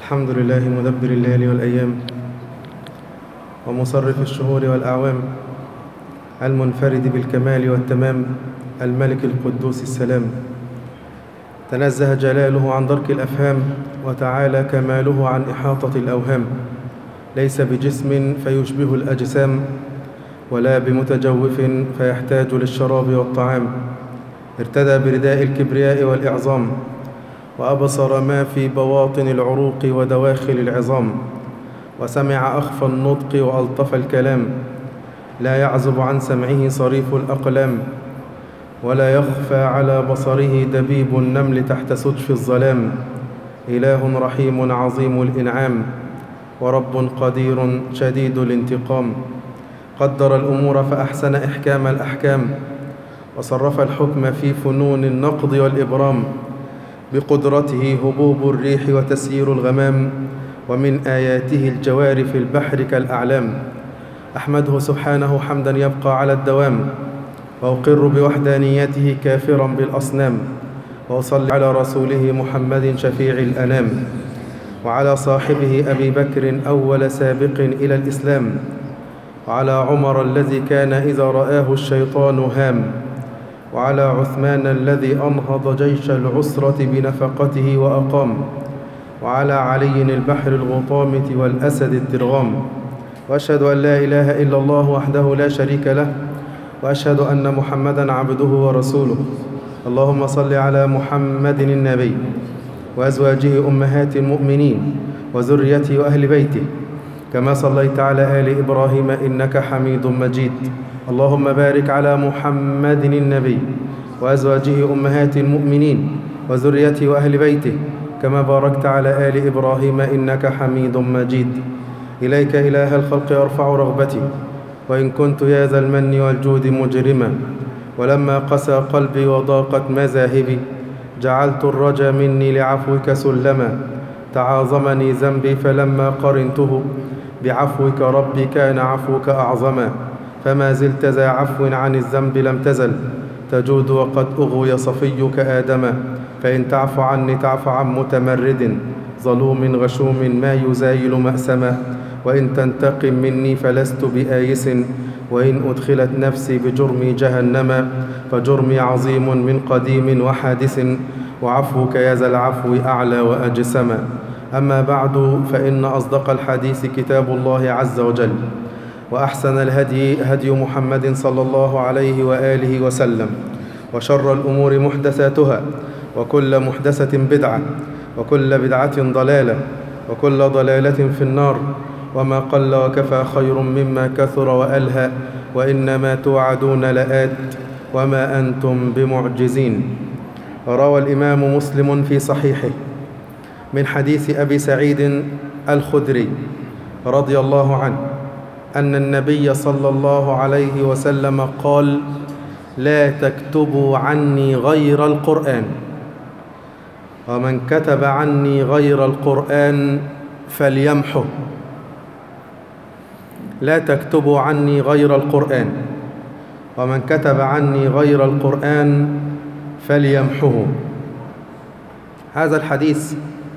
الحمد لله مدبر الليالي والأيام ومصرف الشهور والأعوام المنفرد بالكمال والتمام الملك القدوس السلام تنزه جلاله عن درك الأفهام وتعالى كماله عن إحاطة الأوهام ليس بجسم فيشبه الأجسام ولا بمتجوف فيحتاج للشراب والطعام ارتدى برداء الكبرياء والإعظام وأبصر ما في بواطن العروق ودواخل العظام وسمع أخفى النطق وألطف الكلام لا يعزب عن سمعه صريف الأقلام ولا يخفى على بصره دبيب النمل تحت سجف الظلام إله رحيم عظيم الإنعام ورب قدير شديد الانتقام قدر الأمور فأحسن إحكام الأحكام وصرف الحكم في فنون النقض والإبرام بقدرته هبوب الريح وتسيير الغمام ومن آياته الجوار في البحر كالأعلام أحمده سبحانه حمدا يبقى على الدوام وأقر بوحدانيته كافرا بالأصنام وأصلي على رسوله محمد شفيع الأنام وعلى صاحبه أبي بكر أول سابق إلى الإسلام وعلى عمر الذي كان إذا رآه الشيطان هام وعلى عثمان الذي أنهض جيش العسرة بنفقته وأقام وعلى علي البحر الغطامة والأسد الدرغام وأشهد أن لا إله إلا الله وحده لا شريك له وأشهد أن محمدا عبده ورسوله اللهم صل على محمد النبي وأزواجه أمهات المؤمنين وذريته وأهل بيته كما صليت على آل إبراهيم إنك حميد مجيد اللهم بارك على محمد النبي وأزواجه أمهات المؤمنين وذريته وأهل بيته كما باركت على آل إبراهيم إنك حميد مجيد إليك إله الخلق أرفع رغبتي وإن كنت يا ذا المن والجود مجرما ولما قسى قلبي وضاقت مذاهبي جعلت الرجا مني لعفوك سلما تعاظمني ذنبي فلما قرنته بعفوك ربي كان عفوك أعظما فما زلت ذا عفو عن الذنب لم تزل تجود وقد أغوي صفيك آدما فإن تعف عني تعف عن متمرد ظلوم غشوم ما يزايل مأسما وإن تنتقم مني فلست بآيس وإن أدخلت نفسي بجرمي جهنما فجرمي عظيم من قديم وحادث وعفوك يا ذا العفو أعلى وأجسما أما بعد فإن أصدق الحديث كتاب الله عز وجل وأحسن الهدي هدي محمد صلى الله عليه وآله وسلم وشر الأمور محدثاتها وكل محدثة بدعة وكل بدعة ضلالة وكل ضلالة في النار وما قل وكفى خير مما كثر وألهى وإنما توعدون لآت وما أنتم بمعجزين روى الإمام مسلم في صحيحه من حديث أبي سعيد الخدري رضي الله عنه أن النبي صلى الله عليه وسلم قال لا تكتبوا عني غير القرآن ومن كتب عني غير القرآن فليمحه لا تكتبوا عني غير القرآن ومن كتب عني غير القرآن فليمحه هذا الحديث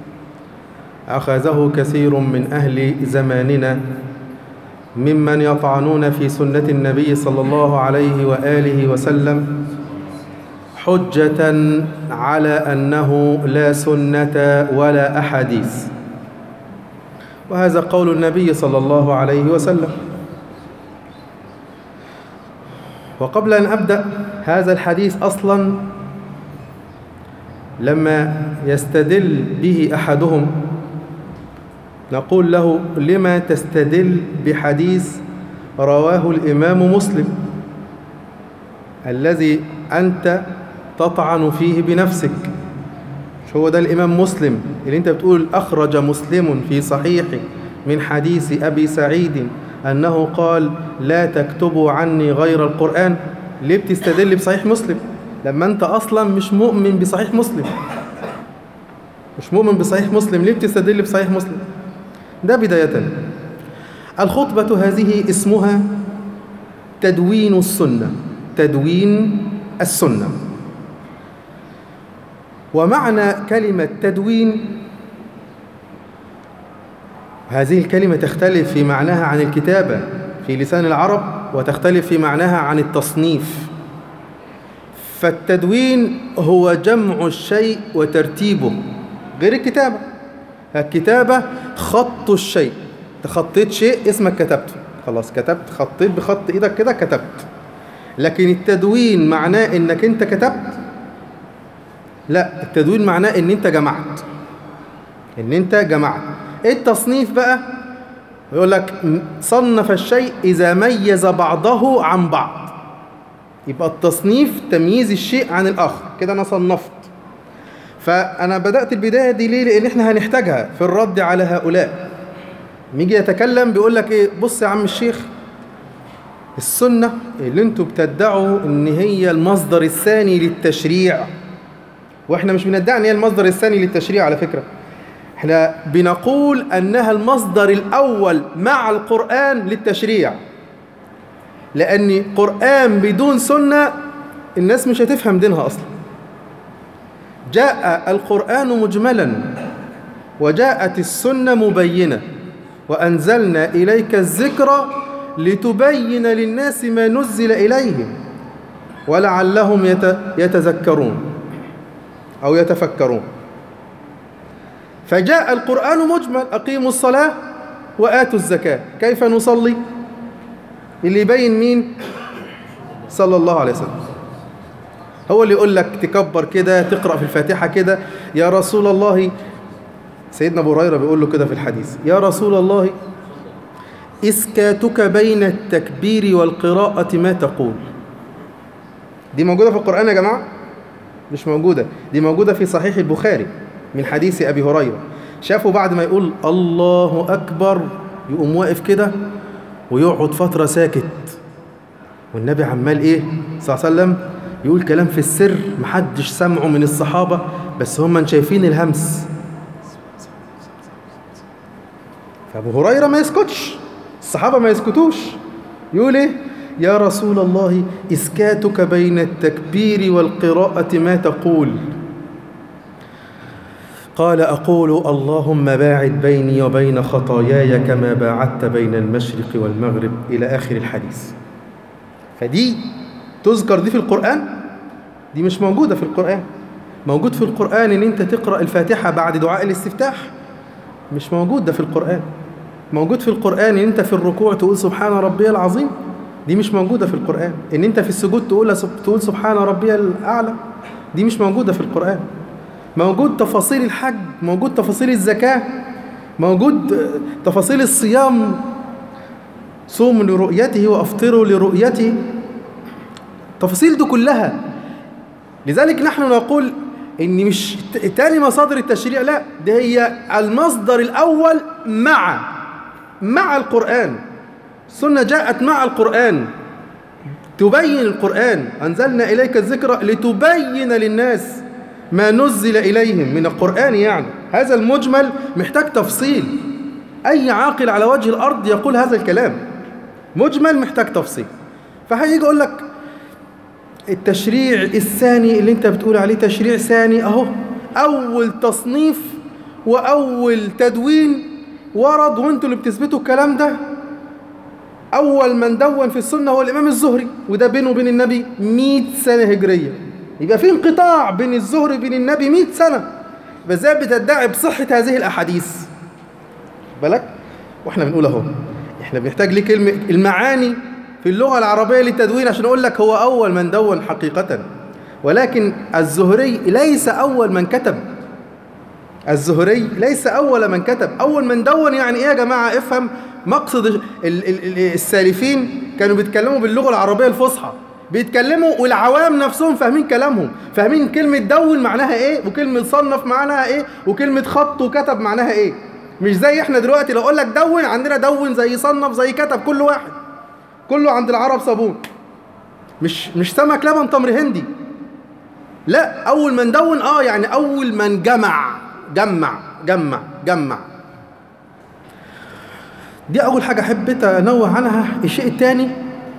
أخذه كثير من أهل زماننا ممن يطعنون في سنة النبي صلى الله عليه وآله وسلم حجة على أنه لا سنة ولا أحاديث وهذا قول النبي صلى الله عليه وسلم وقبل أن أبدأ هذا الحديث أصلا لما يستدل به أحدهم نقول له لما تستدل بحديث رواه الإمام مسلم الذي أنت تطعن فيه بنفسك مش هو ده الإمام مسلم اللي أنت بتقول أخرج مسلم في صحيحه من حديث أبي سعيد أنه قال لا تكتبوا عني غير القرآن ليه بتستدل بصحيح مسلم لما أنت أصلا مش مؤمن بصحيح مسلم مش مؤمن بصحيح مسلم ليه بتستدل بصحيح مسلم ده بداية الخطبة هذه اسمها تدوين السنة تدوين السنة ومعنى كلمة تدوين هذه الكلمة تختلف في معناها عن الكتابة في لسان العرب وتختلف في معناها عن التصنيف فالتدوين هو جمع الشيء وترتيبه غير الكتابة الكتابة خط الشيء تخطيت شيء اسمك كتبته خلاص كتبت خطيت بخط ايدك كده كتبت لكن التدوين معناه انك انت كتبت لا التدوين معناه ان انت جمعت ان انت جمعت التصنيف بقى يقول لك صنف الشيء اذا ميز بعضه عن بعض يبقى التصنيف تمييز الشيء عن الاخر كده انا صنفت فانا بدات البدايه دي ليه لان احنا هنحتاجها في الرد على هؤلاء نيجي يتكلم بيقول لك ايه بص يا عم الشيخ السنه اللي انتوا بتدعوا ان هي المصدر الثاني للتشريع واحنا مش بندعي ان هي المصدر الثاني للتشريع على فكره احنا بنقول انها المصدر الاول مع القران للتشريع لان قران بدون سنه الناس مش هتفهم دينها اصلا جاء القران مجملا وجاءت السنه مبينه وانزلنا اليك الذكر لتبين للناس ما نزل اليهم ولعلهم يتذكرون او يتفكرون فجاء القرآن مجمل أقيموا الصلاة وآتوا الزكاة كيف نصلي اللي يبين مين صلى الله عليه وسلم هو اللي يقول لك تكبر كده تقرأ في الفاتحة كده يا رسول الله سيدنا أبو هريرة بيقول له كده في الحديث يا رسول الله إسكاتك بين التكبير والقراءة ما تقول دي موجودة في القرآن يا جماعة مش موجودة دي موجودة في صحيح البخاري من حديث أبي هريرة شافوا بعد ما يقول الله أكبر يقوم واقف كده ويقعد فترة ساكت والنبي عمال إيه صلى الله عليه وسلم يقول كلام في السر محدش سمعه من الصحابة بس هم شايفين الهمس فأبو هريرة ما يسكتش الصحابة ما يسكتوش يقول إيه يا رسول الله إسكاتك بين التكبير والقراءة ما تقول قال أقول اللهم باعد بيني وبين خطاياي كما باعدت بين المشرق والمغرب إلى آخر الحديث فدي تذكر دي في القرآن دي مش موجودة في القرآن موجود في القرآن إن أنت تقرأ الفاتحة بعد دعاء الاستفتاح مش موجود ده في القرآن موجود في القرآن إن أنت في الركوع تقول سبحان ربي العظيم دي مش موجودة في القرآن إن أنت في السجود تقول تقول سبحان ربي الأعلى دي مش موجودة في القرآن موجود تفاصيل الحج موجود تفاصيل الزكاة موجود تفاصيل الصيام صوم لرؤيته وافطروا لرؤيته تفاصيل دي كلها لذلك نحن نقول ان مش تاني مصادر التشريع لا ده هي المصدر الاول مع مع القرآن السنة جاءت مع القرآن تبين القرآن أنزلنا إليك الذكر لتبين للناس ما نزل إليهم من القرآن يعني هذا المجمل محتاج تفصيل أي عاقل على وجه الأرض يقول هذا الكلام مجمل محتاج تفصيل فهيجي يقول لك التشريع الثاني اللي انت بتقول عليه تشريع ثاني اهو اول تصنيف واول تدوين ورد وانتوا اللي بتثبتوا الكلام ده اول من دون في السنه هو الامام الزهري وده بينه وبين النبي 100 سنه هجريه يبقى في انقطاع بين الزهري وبين النبي 100 سنه ازاي بتدعي بصحه هذه الاحاديث بالك واحنا بنقول اهو احنا بنحتاج ليه كلمه المعاني في اللغه العربيه للتدوين عشان اقول لك هو اول من دون حقيقه ولكن الزهري ليس اول من كتب الزهري ليس اول من كتب اول من دون يعني ايه يا جماعه افهم مقصد السالفين كانوا بيتكلموا باللغه العربيه الفصحى بيتكلموا والعوام نفسهم فاهمين كلامهم فاهمين كلمة دون معناها ايه وكلمة صنف معناها ايه وكلمة خط وكتب معناها ايه مش زي احنا دلوقتي لو اقول لك دون عندنا دون زي صنف زي كتب كل واحد كله عند العرب صابون مش مش سمك لبن تمر هندي لا اول من دون اه يعني اول من جمع جمع جمع جمع دي اول حاجه حبيت انوه عنها الشيء الثاني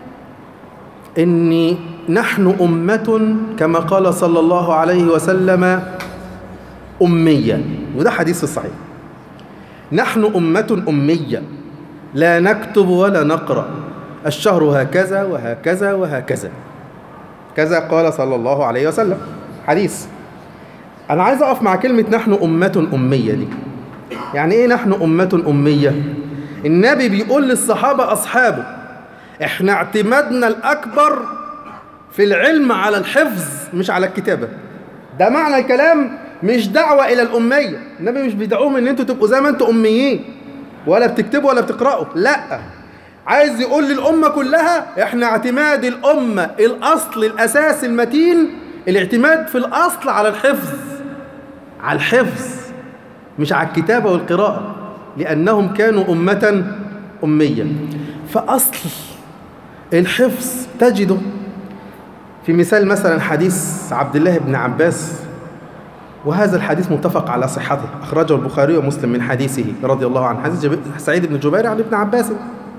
إن نحن أمة كما قال صلى الله عليه وسلم أمية وده حديث الصحيح نحن أمة أمية لا نكتب ولا نقرأ الشهر هكذا وهكذا وهكذا كذا قال صلى الله عليه وسلم حديث أنا عايز أقف مع كلمة نحن أمة أمية دي يعني إيه نحن أمة أمية النبي بيقول للصحابة أصحابه إحنا اعتمادنا الأكبر في العلم على الحفظ مش على الكتابة ده معنى الكلام مش دعوة إلى الأمية النبي مش بيدعوهم إن أنتوا تبقوا زي ما أنتوا أميين ولا بتكتبوا ولا بتقرأوا لا عايز يقول للأمة كلها إحنا اعتماد الأمة الأصل الأساس المتين الاعتماد في الأصل على الحفظ على الحفظ مش على الكتابة والقراءة لأنهم كانوا أمة أمية فأصل الحفظ تجده في مثال مثلا حديث عبد الله بن عباس وهذا الحديث متفق على صحته أخرجه البخاري ومسلم من حديثه رضي الله عنه حديث جب... سعيد بن جبير عن ابن عباس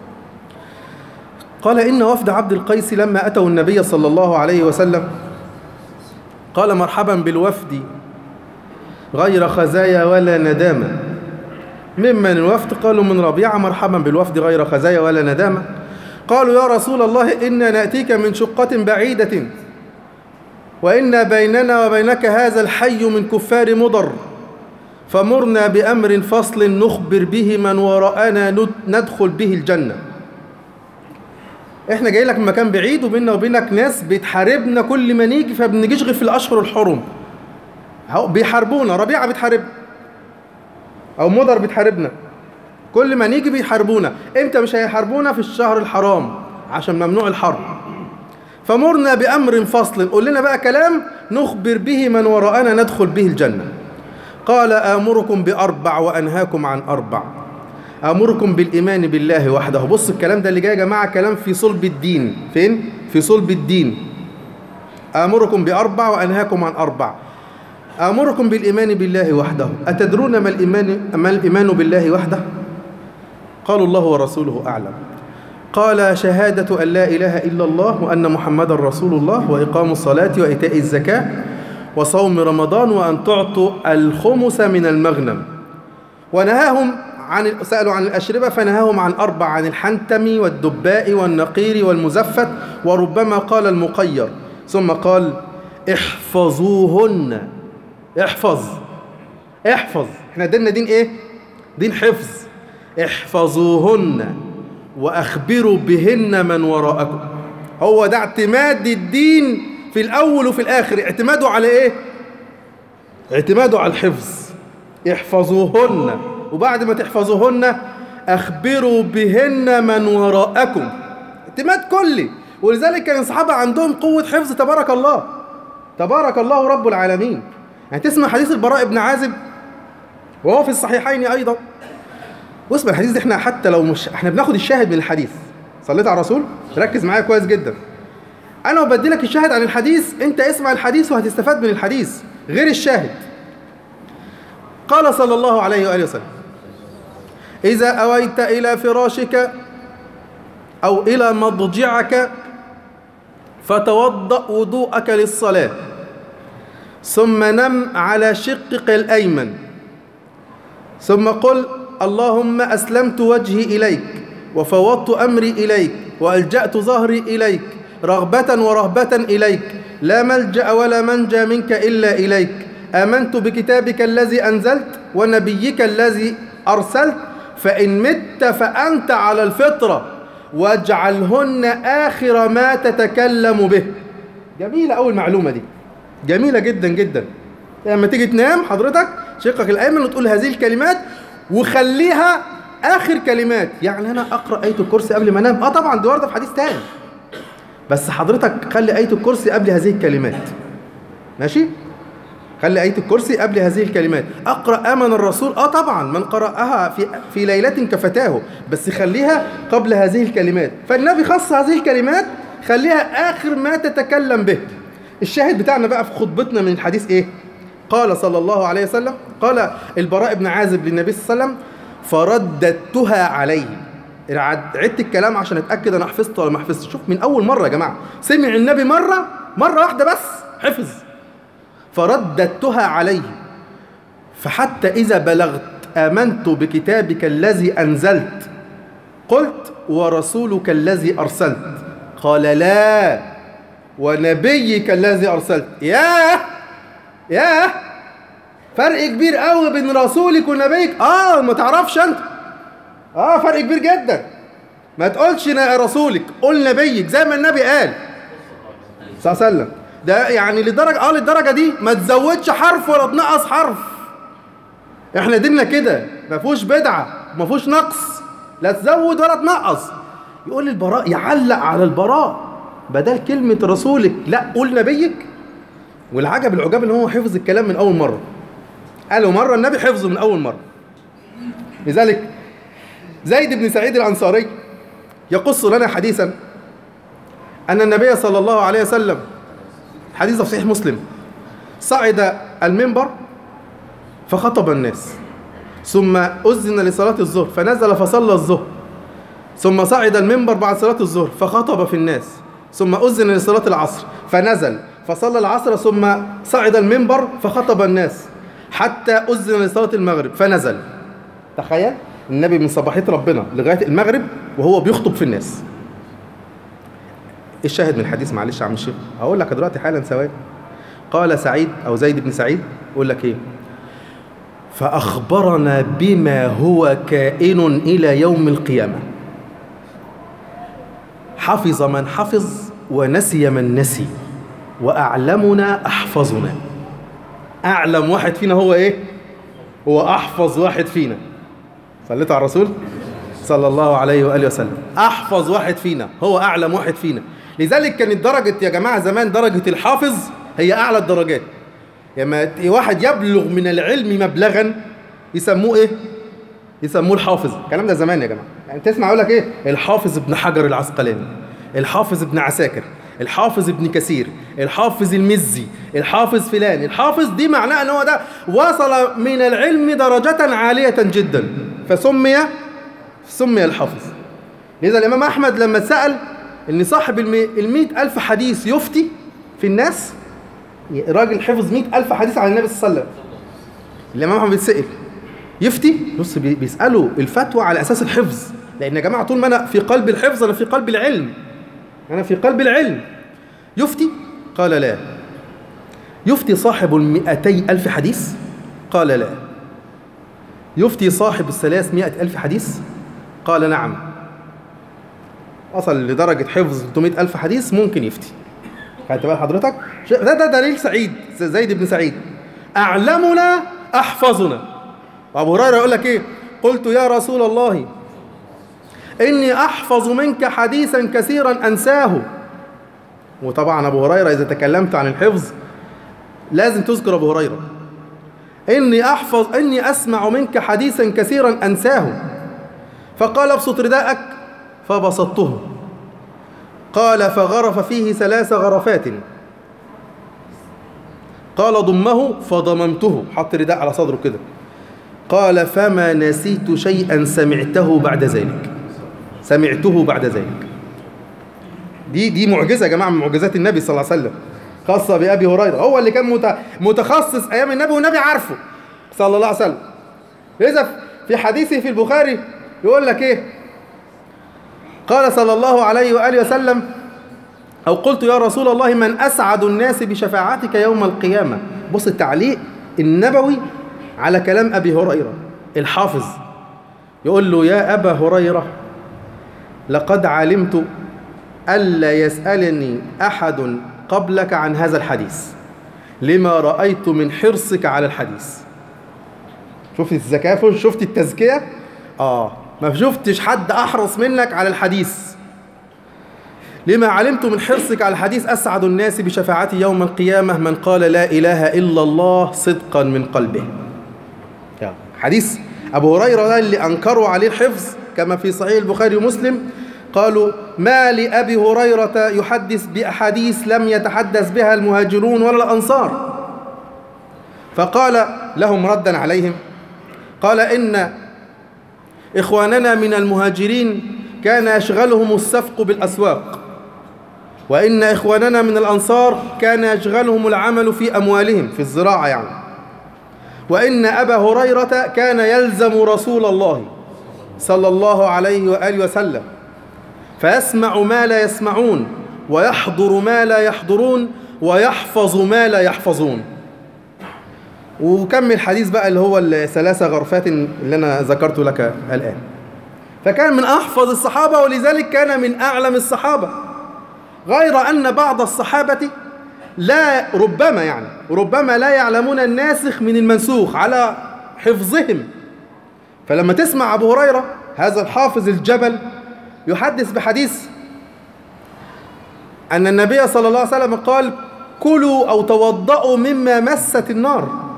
قال إن وفد عبد القيس لما أتوا النبي صلى الله عليه وسلم قال مرحبا بالوفد غير خزايا ولا ندامة ممن الوفد قالوا من ربيعة مرحبا بالوفد غير خزايا ولا ندامة قالوا يا رسول الله إنا نأتيك من شقة بعيدة وإن بيننا وبينك هذا الحي من كفار مضر فمرنا بأمر فصل نخبر به من وراءنا ندخل به الجنة احنا جاي لك من مكان بعيد وبيننا وبينك ناس بتحاربنا كل ما نيجي فبنجيش غير في الاشهر الحرم بيحاربونا ربيعه بتحارب او مضر بتحاربنا كل ما نيجي بيحاربونا امتى مش هيحاربونا في الشهر الحرام عشان ممنوع الحرب فمرنا بامر فصل قول لنا بقى كلام نخبر به من وراءنا ندخل به الجنه قال امركم باربع وانهاكم عن اربع امركم بالايمان بالله وحده بص الكلام ده اللي جاي يا جماعه كلام في صلب الدين فين في صلب الدين امركم باربع وانهاكم عن اربع امركم بالايمان بالله وحده اتدرون ما الايمان ما الايمان بالله وحده قالوا الله ورسوله اعلم قال شهادة أن لا إله إلا الله وأن محمدا رسول الله وإقام الصلاة وإيتاء الزكاة وصوم رمضان وأن تعطوا الخمس من المغنم ونهاهم عن سألوا عن الأشربة فنهاهم عن أربع عن الحنتم والدباء والنقير والمزفت وربما قال المقير ثم قال احفظوهن احفظ احفظ احنا ديننا دين ايه دين حفظ احفظوهن واخبروا بهن من وراءكم هو ده اعتماد الدين في الاول وفي الاخر اعتماده على ايه اعتماده على الحفظ احفظوهن وبعد ما تحفظوهن اخبروا بهن من وراءكم اعتماد كلي ولذلك كان الصحابه عندهم قوه حفظ تبارك الله تبارك الله رب العالمين يعني تسمع حديث البراء بن عازب وهو في الصحيحين ايضا واسمع الحديث ده احنا حتى لو مش احنا بناخد الشاهد من الحديث صليت على الرسول ركز معايا كويس جدا انا وبدي لك الشاهد عن الحديث انت اسمع الحديث وهتستفاد من الحديث غير الشاهد قال صلى الله عليه واله وسلم اذا اويت الى فراشك او الى مضجعك فتوضا وضوءك للصلاه ثم نم على شقك الايمن ثم قل اللهم أسلمت وجهي إليك وفوضت أمري إليك وألجأت ظهري إليك رغبة ورهبة إليك لا ملجأ ولا منجى منك إلا إليك آمنت بكتابك الذي أنزلت ونبيك الذي أرسلت فإن مت فأنت على الفطرة واجعلهن آخر ما تتكلم به جميلة أول معلومة دي جميلة جدا جدا لما تيجي تنام حضرتك شقك الأيمن وتقول هذه الكلمات وخليها اخر كلمات يعني انا اقرا ايه الكرسي قبل ما انام اه طبعا دي ورده في حديث تاني بس حضرتك خلي ايه الكرسي قبل هذه الكلمات ماشي خلي ايه الكرسي قبل هذه الكلمات اقرا امن الرسول اه طبعا من قراها في في ليله كفتاه بس خليها قبل هذه الكلمات فالنبي خص هذه الكلمات خليها اخر ما تتكلم به الشاهد بتاعنا بقى في خطبتنا من الحديث ايه قال صلى الله عليه وسلم قال البراء بن عازب للنبي صلى الله عليه وسلم فرددتها عليه عدت الكلام عشان اتاكد انا حفظت ولا ما حفظتش شوف من اول مره يا جماعه سمع النبي مره مره واحده بس حفظ فرددتها عليه فحتى اذا بلغت آمنت بكتابك الذي أنزلت قلت ورسولك الذي أرسلت قال لا ونبيك الذي أرسلت ياه ياه فرق كبير قوي بين رسولك ونبيك اه ما تعرفش انت اه فرق كبير جدا ما تقولش نا- رسولك قول نبيك زي ما النبي قال صلى الله عليه وسلم ده يعني لدرجه اه للدرجه دي ما تزودش حرف ولا تنقص حرف احنا ديننا كده ما فيهوش بدعه ما فيهوش نقص لا تزود ولا تنقص يقول البراء يعلق على البراء بدل كلمه رسولك لا قول نبيك والعجب العجاب ان هو حفظ الكلام من اول مره قالوا مره النبي حفظه من اول مره لذلك زيد بن سعيد الانصاري يقص لنا حديثا ان النبي صلى الله عليه وسلم حديث في صحيح مسلم صعد المنبر فخطب الناس ثم أذن لصلاة الظهر فنزل فصلى الظهر ثم صعد المنبر بعد صلاة الظهر فخطب في الناس ثم أذن لصلاة العصر فنزل فصلى العصر ثم صعد المنبر فخطب الناس حتى أذن لصلاة المغرب فنزل تخيل النبي من صباحية ربنا لغاية المغرب وهو بيخطب في الناس الشاهد من الحديث معلش يا عم الشيخ هقول لك دلوقتي حالا ثواني قال سعيد او زيد بن سعيد يقول لك ايه فاخبرنا بما هو كائن الى يوم القيامه حفظ من حفظ ونسي من نسي واعلمنا احفظنا اعلم واحد فينا هو ايه هو احفظ واحد فينا صليت على الرسول صلى الله عليه واله وسلم احفظ واحد فينا هو اعلم واحد فينا لذلك كانت درجه يا جماعه زمان درجه الحافظ هي اعلى الدرجات لما واحد يبلغ من العلم مبلغا يسموه ايه يسموه الحافظ الكلام ده زمان يا جماعه يعني تسمع يقول لك ايه الحافظ ابن حجر العسقلاني الحافظ ابن عساكر الحافظ ابن كثير الحافظ المزي الحافظ فلان الحافظ دي معناه ان هو ده وصل من العلم درجة عالية جدا فسمي سمي الحافظ لذا الإمام أحمد لما سأل إن صاحب المي... المئة ألف حديث يفتي في الناس راجل حفظ مئة ألف حديث عن النبي صلى الله عليه وسلم الإمام أحمد بيتسأل يفتي بص بي- بيسألوا الفتوى على أساس الحفظ لأن يا جماعة طول ما أنا في قلب الحفظ أنا في قلب العلم أنا في قلب العلم يفتي قال لا يفتي صاحب المئتي ألف حديث قال لا يفتي صاحب الثلاثمائة ألف حديث قال نعم وصل لدرجة حفظ 300 ألف حديث ممكن يفتي خدت بال حضرتك ش- ده ده دليل سعيد زيد بن سعيد أعلمنا أحفظنا وأبو هريرة يقول لك إيه قلت يا رسول الله إني أحفظ منك حديثا كثيرا أنساه وطبعا أبو هريرة إذا تكلمت عن الحفظ لازم تذكر أبو هريرة إني أحفظ إني أسمع منك حديثا كثيرا أنساه فقال ابسط رداءك فبسطته قال فغرف فيه ثلاث غرفات قال ضمه فضممته حط رداء على صدره كده قال فما نسيت شيئا سمعته بعد ذلك سمعته بعد ذلك دي دي معجزه يا جماعه من معجزات النبي صلى الله عليه وسلم خاصه بابي هريره هو اللي كان مت- متخصص ايام النبي والنبي عارفه صلى الله عليه وسلم لذا في حديثه في البخاري يقول لك ايه قال صلى الله عليه واله وسلم او قلت يا رسول الله من اسعد الناس بشفاعتك يوم القيامه بص التعليق النبوي على كلام ابي هريره الحافظ يقول له يا ابا هريره لقد علمت ألا يسألني أحد قبلك عن هذا الحديث لما رأيت من حرصك على الحديث شفت الذكاء شفت التزكية آه ما شفتش حد أحرص منك على الحديث لما علمت من حرصك على الحديث أسعد الناس بشفاعتي يوم القيامة من قال لا إله إلا الله صدقا من قلبه يا. حديث أبو هريرة ده اللي أنكروا عليه الحفظ كما في صحيح البخاري ومسلم قالوا ما لأبي هريرة يحدث بأحاديث لم يتحدث بها المهاجرون ولا الأنصار فقال لهم ردا عليهم قال إن إخواننا من المهاجرين كان يشغلهم السفق بالأسواق وإن إخواننا من الأنصار كان يشغلهم العمل في أموالهم في الزراعة يعني وإن أبا هريرة كان يلزم رسول الله صلى الله عليه وآله وسلم فيسمع ما لا يسمعون ويحضر ما لا يحضرون ويحفظ ما لا يحفظون وكمل الحديث بقى اللي هو الثلاثة غرفات اللي أنا ذكرت لك الآن فكان من أحفظ الصحابة ولذلك كان من أعلم الصحابة غير أن بعض الصحابة لا ربما يعني ربما لا يعلمون الناسخ من المنسوخ على حفظهم فلما تسمع أبو هريرة هذا الحافظ الجبل يحدث بحديث أن النبي صلى الله عليه وسلم قال كلوا أو توضأوا مما مست النار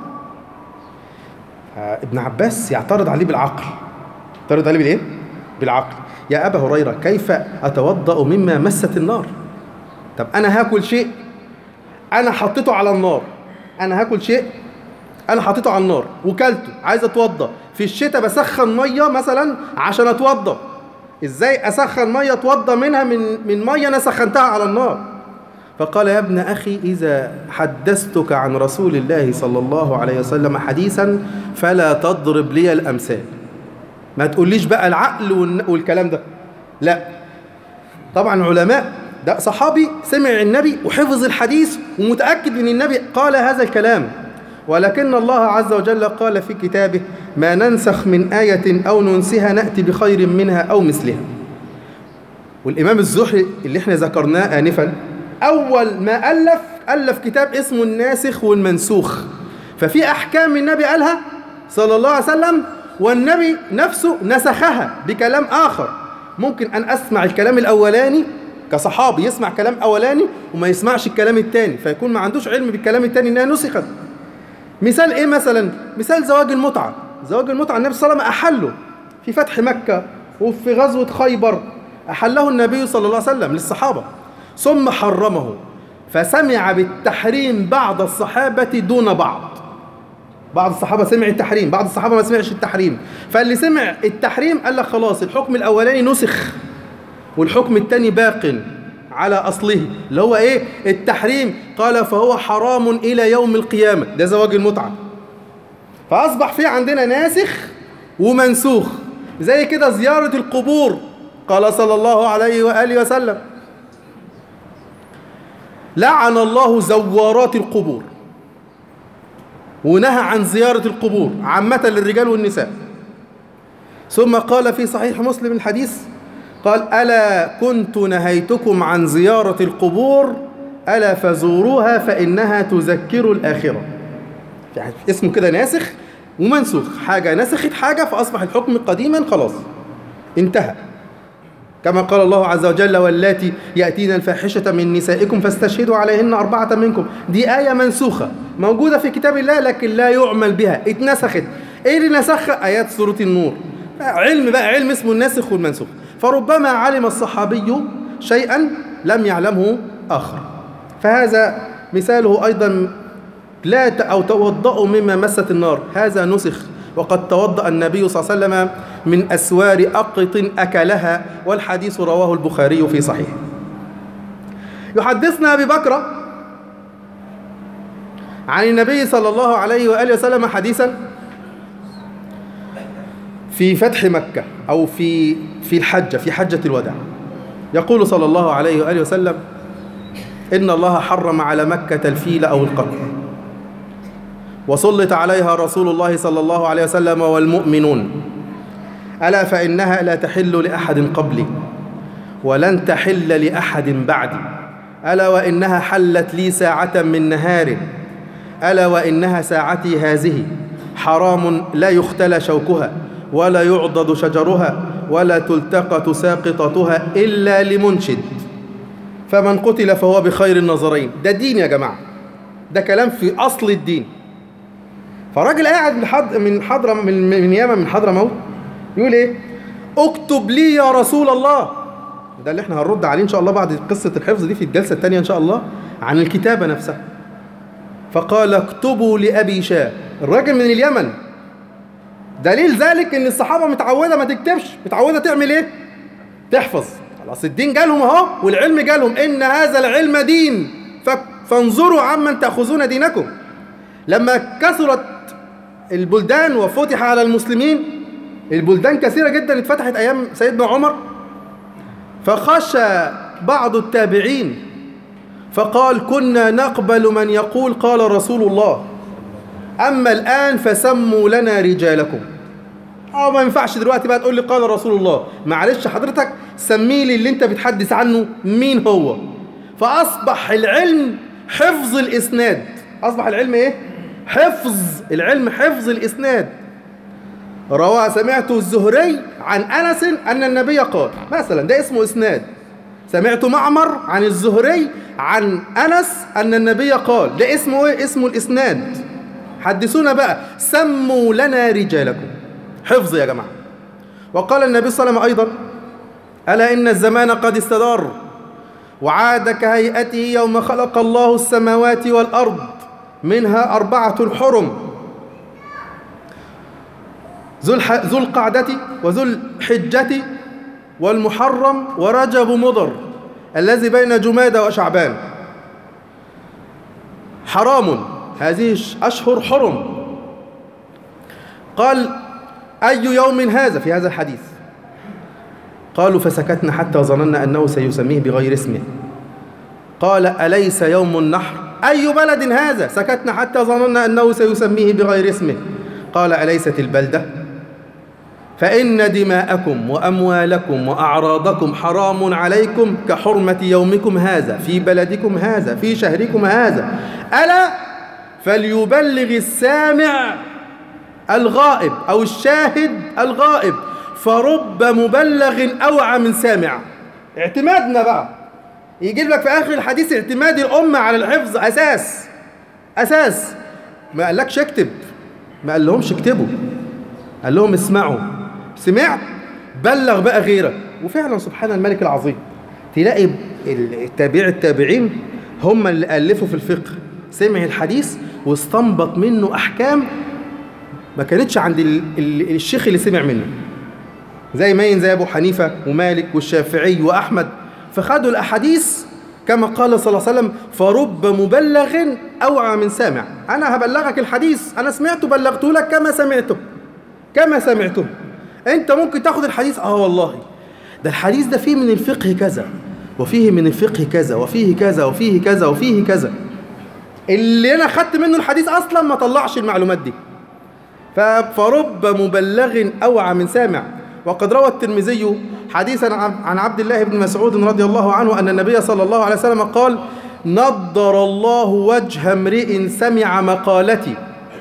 ابن عباس يعترض عليه بالعقل يعترض عليه بالإيه؟ بالعقل يا أبا هريرة كيف أتوضأ مما مست النار طب أنا هاكل شيء أنا حطيته على النار أنا هاكل شيء أنا حطيته على النار وكلته عايز أتوضأ في الشتاء بسخن مية مثلا عشان أتوضأ إزاي أسخن مية أتوضأ منها من من مية أنا سخنتها على النار فقال يا ابن أخي إذا حدثتك عن رسول الله صلى الله عليه وسلم حديثا فلا تضرب لي الأمثال ما تقوليش بقى العقل والكلام ده لا طبعا علماء ده صحابي سمع النبي وحفظ الحديث ومتأكد من النبي قال هذا الكلام ولكن الله عز وجل قال في كتابه ما ننسخ من آية أو ننسها نأتي بخير منها أو مثلها والإمام الزهري اللي احنا ذكرناه آنفا أول ما ألف ألف كتاب اسمه الناسخ والمنسوخ ففي أحكام النبي قالها صلى الله عليه وسلم والنبي نفسه نسخها بكلام آخر ممكن أن أسمع الكلام الأولاني كصحابي يسمع كلام أولاني وما يسمعش الكلام التاني فيكون ما عندوش علم بالكلام التاني إنها نسخت مثال إيه مثلا مثال زواج المتعة زواج المتعة النبي صلى الله عليه وسلم أحله في فتح مكة وفي غزوة خيبر أحله النبي صلى الله عليه وسلم للصحابة ثم حرمه فسمع بالتحريم بعض الصحابة دون بعض بعض الصحابة سمع التحريم بعض الصحابة ما سمعش التحريم فاللي سمع التحريم قال لك خلاص الحكم الأولاني نسخ والحكم الثاني باق على أصله اللي هو إيه التحريم قال فهو حرام إلى يوم القيامة ده زواج المتعة فأصبح في عندنا ناسخ ومنسوخ زي كده زيارة القبور قال صلى الله عليه وآله وسلم لعن الله زوارات القبور ونهى عن زيارة القبور عامة للرجال والنساء ثم قال في صحيح مسلم الحديث قال ألا كنت نهيتكم عن زيارة القبور ألا فزوروها فإنها تذكر الآخرة يعني اسمه كده ناسخ ومنسوخ حاجة نسخت حاجة فأصبح الحكم قديما خلاص انتهى كما قال الله عز وجل واللاتي يأتين الفاحشة من نسائكم فاستشهدوا عليهن أربعة منكم دي آية منسوخة موجودة في كتاب الله لكن لا يعمل بها اتنسخت ايه اللي نسخها آيات سورة النور علم بقى علم اسمه الناسخ والمنسوخ فربما علم الصحابي شيئا لم يعلمه آخر فهذا مثاله أيضا لا أو توضأوا مما مست النار هذا نسخ وقد توضأ النبي صلى الله عليه وسلم من أسوار أقط أكلها والحديث رواه البخاري في صحيح يحدثنا أبي بكر عن النبي صلى الله عليه وآله وسلم حديثا في فتح مكة أو في في الحجة في حجة الوداع يقول صلى الله عليه وآله وسلم إن الله حرم على مكة الفيل أو القتل وسلط عليها رسول الله صلى الله عليه وسلم والمؤمنون ألا فإنها لا تحل لأحد قبلي ولن تحل لأحد بعدي ألا وإنها حلت لي ساعة من نهار ألا وإنها ساعتي هذه حرام لا يختلى شوكها ولا يعضد شجرها ولا تلتقط ساقطتها إلا لمنشد فمن قتل فهو بخير النظرين ده دين يا جماعة ده كلام في أصل الدين فراجل قاعد من حضر من حضرة من من ياما من حضرة موت يقول ايه اكتب لي يا رسول الله ده اللي احنا هنرد عليه ان شاء الله بعد قصة الحفظ دي في الجلسة الثانية ان شاء الله عن الكتابة نفسها فقال اكتبوا لأبي شاه الراجل من اليمن دليل ذلك ان الصحابة متعودة ما تكتبش متعودة تعمل ايه تحفظ خلاص الدين جالهم اهو والعلم جالهم ان هذا العلم دين فانظروا عمن تأخذون دينكم لما كثرت البلدان وفتح على المسلمين البلدان كثيرة جدا اتفتحت أيام سيدنا عمر فخشى بعض التابعين فقال كنا نقبل من يقول قال رسول الله أما الآن فسموا لنا رجالكم اه ما ينفعش دلوقتي بقى تقول لي قال رسول الله معلش حضرتك سمي لي اللي انت بتحدث عنه مين هو فأصبح العلم حفظ الإسناد أصبح العلم إيه؟ حفظ العلم حفظ الإسناد روى سمعت الزهري عن أنس أن النبي قال مثلا ده اسمه إسناد سمعت معمر عن الزهري عن أنس أن النبي قال ده اسمه إيه؟ اسمه الإسناد حدثونا بقى سموا لنا رجالكم حفظ يا جماعة وقال النبي صلى الله عليه وسلم أيضا ألا إن الزمان قد استدار وعاد كهيئته يوم خلق الله السماوات والأرض منها أربعة حرم ذو الح... ذو القعدة وذو الحجة والمحرم ورجب مضر الذي بين جمادة وشعبان حرام هذه أشهر حرم قال أي يوم هذا في هذا الحديث قالوا فسكتنا حتى ظننا أنه سيسميه بغير اسمه قال أليس يوم النحر أي بلد هذا سكتنا حتى ظننا أنه سيسميه بغير اسمه قال أليست البلدة فإن دماءكم وأموالكم وأعراضكم حرام عليكم كحرمة يومكم هذا في بلدكم هذا في شهركم هذا ألا فليبلغ السامع الغائب أو الشاهد الغائب فرب مبلغ أوعى من سامع اعتمادنا بقى يجيب لك في آخر الحديث اعتماد الأمة على الحفظ أساس أساس ما قالكش اكتب ما قال لهمش اكتبوا قال لهم اسمعوا سمعت بلغ بقى غيرك وفعلا سبحان الملك العظيم تلاقي التابع التابعين هم اللي ألفوا في الفقه سمع الحديث واستنبط منه أحكام ما كانتش عند ال ال الشيخ اللي سمع منه زي مين زي أبو حنيفة ومالك والشافعي وأحمد فخدوا الأحاديث كما قال صلى الله عليه وسلم فرب مبلغ أوعى من سامع أنا هبلغك الحديث أنا سمعته بلغته لك كما سمعته كما سمعته أنت ممكن تاخد الحديث آه والله ده الحديث ده فيه من الفقه كذا وفيه من الفقه كذا وفيه كذا وفيه كذا وفيه كذا اللي أنا خدت منه الحديث أصلا ما طلعش المعلومات دي فرب مبلغ أوعى من سامع وقد روى الترمذي حديثا عن عبد الله بن مسعود رضي الله عنه أن النبي صلى الله عليه وسلم قال نضر الله وجه امرئ سمع مقالتي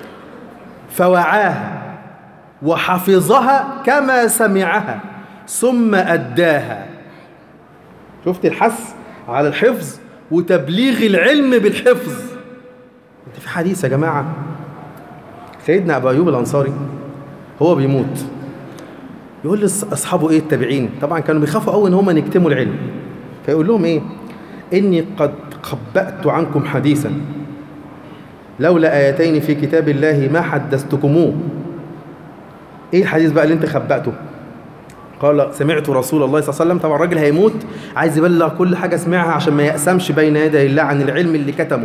فوعاها وحفظها كما سمعها ثم أداها شفت الحث على الحفظ وتبليغ العلم بالحفظ انت في حديث يا جماعة سيدنا أبو أيوب الأنصاري هو بيموت يقول لاصحابه ايه التابعين طبعا كانوا بيخافوا قوي ان هم يكتموا العلم فيقول لهم ايه اني قد خبأت عنكم حديثا لولا ايتين في كتاب الله ما حدثتكموه ايه الحديث بقى اللي انت خبأته قال سمعت رسول الله صلى الله عليه وسلم طبعا الراجل هيموت عايز يبلغ كل حاجه سمعها عشان ما يأسمش بين يدي الله عن العلم اللي كتمه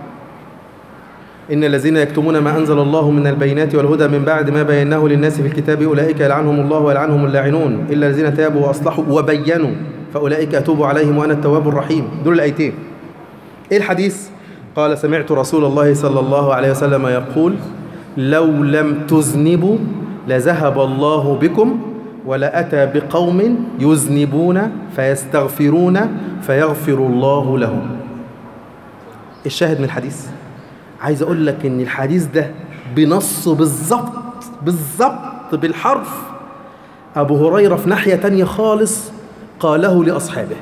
إن الذين يكتمون ما أنزل الله من البينات والهدى من بعد ما بيناه للناس في الكتاب أولئك يلعنهم الله ويلعنهم اللاعنون إلا الذين تابوا وأصلحوا وبينوا فأولئك أتوب عليهم وأنا التواب الرحيم دول الآيتين إيه الحديث؟ قال سمعت رسول الله صلى الله عليه وسلم يقول لو لم تذنبوا لذهب الله بكم ولأتى بقوم يذنبون فيستغفرون فيغفر الله لهم الشاهد من الحديث عايز اقول لك ان الحديث ده بنصه بالظبط بالظبط بالحرف ابو هريره في ناحيه تانية خالص قاله لاصحابه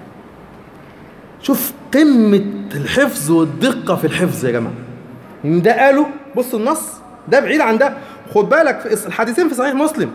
شوف قمه الحفظ والدقه في الحفظ يا جماعه ان ده قاله بص النص ده بعيد عن ده خد بالك في الحديثين في صحيح مسلم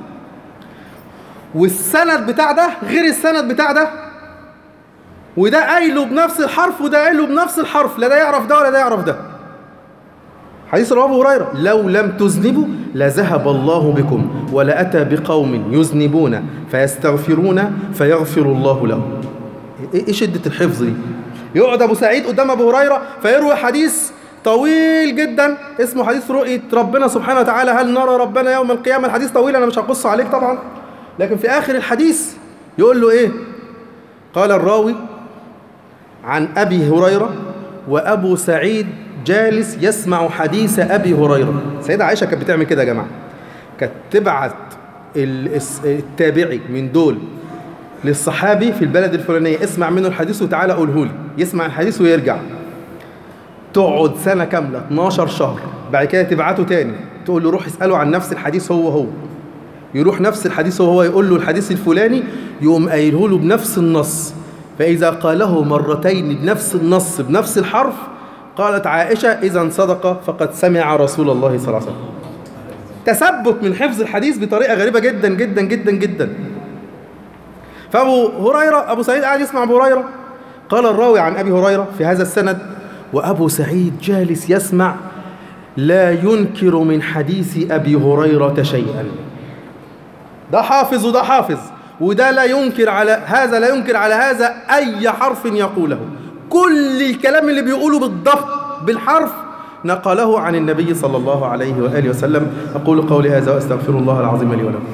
والسند بتاع ده غير السند بتاع ده وده قايله بنفس الحرف وده قايله بنفس الحرف لا ده يعرف ده ولا ده يعرف ده حديث رواه ابو هريره لو لم تذنبوا لذهب الله بكم ولاتى بقوم يذنبون فيستغفرون فيغفر الله لهم ايه شده الحفظ دي يقعد ابو سعيد قدام ابو هريره فيروي حديث طويل جدا اسمه حديث رؤية ربنا سبحانه وتعالى هل نرى ربنا يوم القيامة الحديث طويل أنا مش هقص عليك طبعا لكن في آخر الحديث يقول له إيه قال الراوي عن أبي هريرة وأبو سعيد جالس يسمع حديث أبي هريرة سيدة عائشة كانت بتعمل كده يا جماعة كانت تبعت التابعي من دول للصحابي في البلد الفلانية اسمع منه الحديث وتعالى قوله لي يسمع الحديث ويرجع تقعد سنة كاملة 12 شهر بعد كده تبعته تاني تقول له روح اسأله عن نفس الحديث هو هو يروح نفس الحديث هو هو يقول له الحديث الفلاني يقوم قايله له بنفس النص فإذا قاله مرتين بنفس النص بنفس الحرف قالت عائشة إذا صدق فقد سمع رسول الله صلى الله عليه وسلم تثبت من حفظ الحديث بطريقة غريبة جدا جدا جدا جدا فأبو هريرة أبو سعيد قاعد يسمع أبو هريرة قال الراوي عن أبي هريرة في هذا السند وأبو سعيد جالس يسمع لا ينكر من حديث أبي هريرة شيئا ده حافظ وده حافظ وده لا ينكر على هذا لا ينكر على هذا أي حرف يقوله كل الكلام اللي بيقوله بالضبط بالحرف نقله عن النبي صلى الله عليه وآله وسلم أقول قولي هذا وأستغفر الله العظيم لي ولكم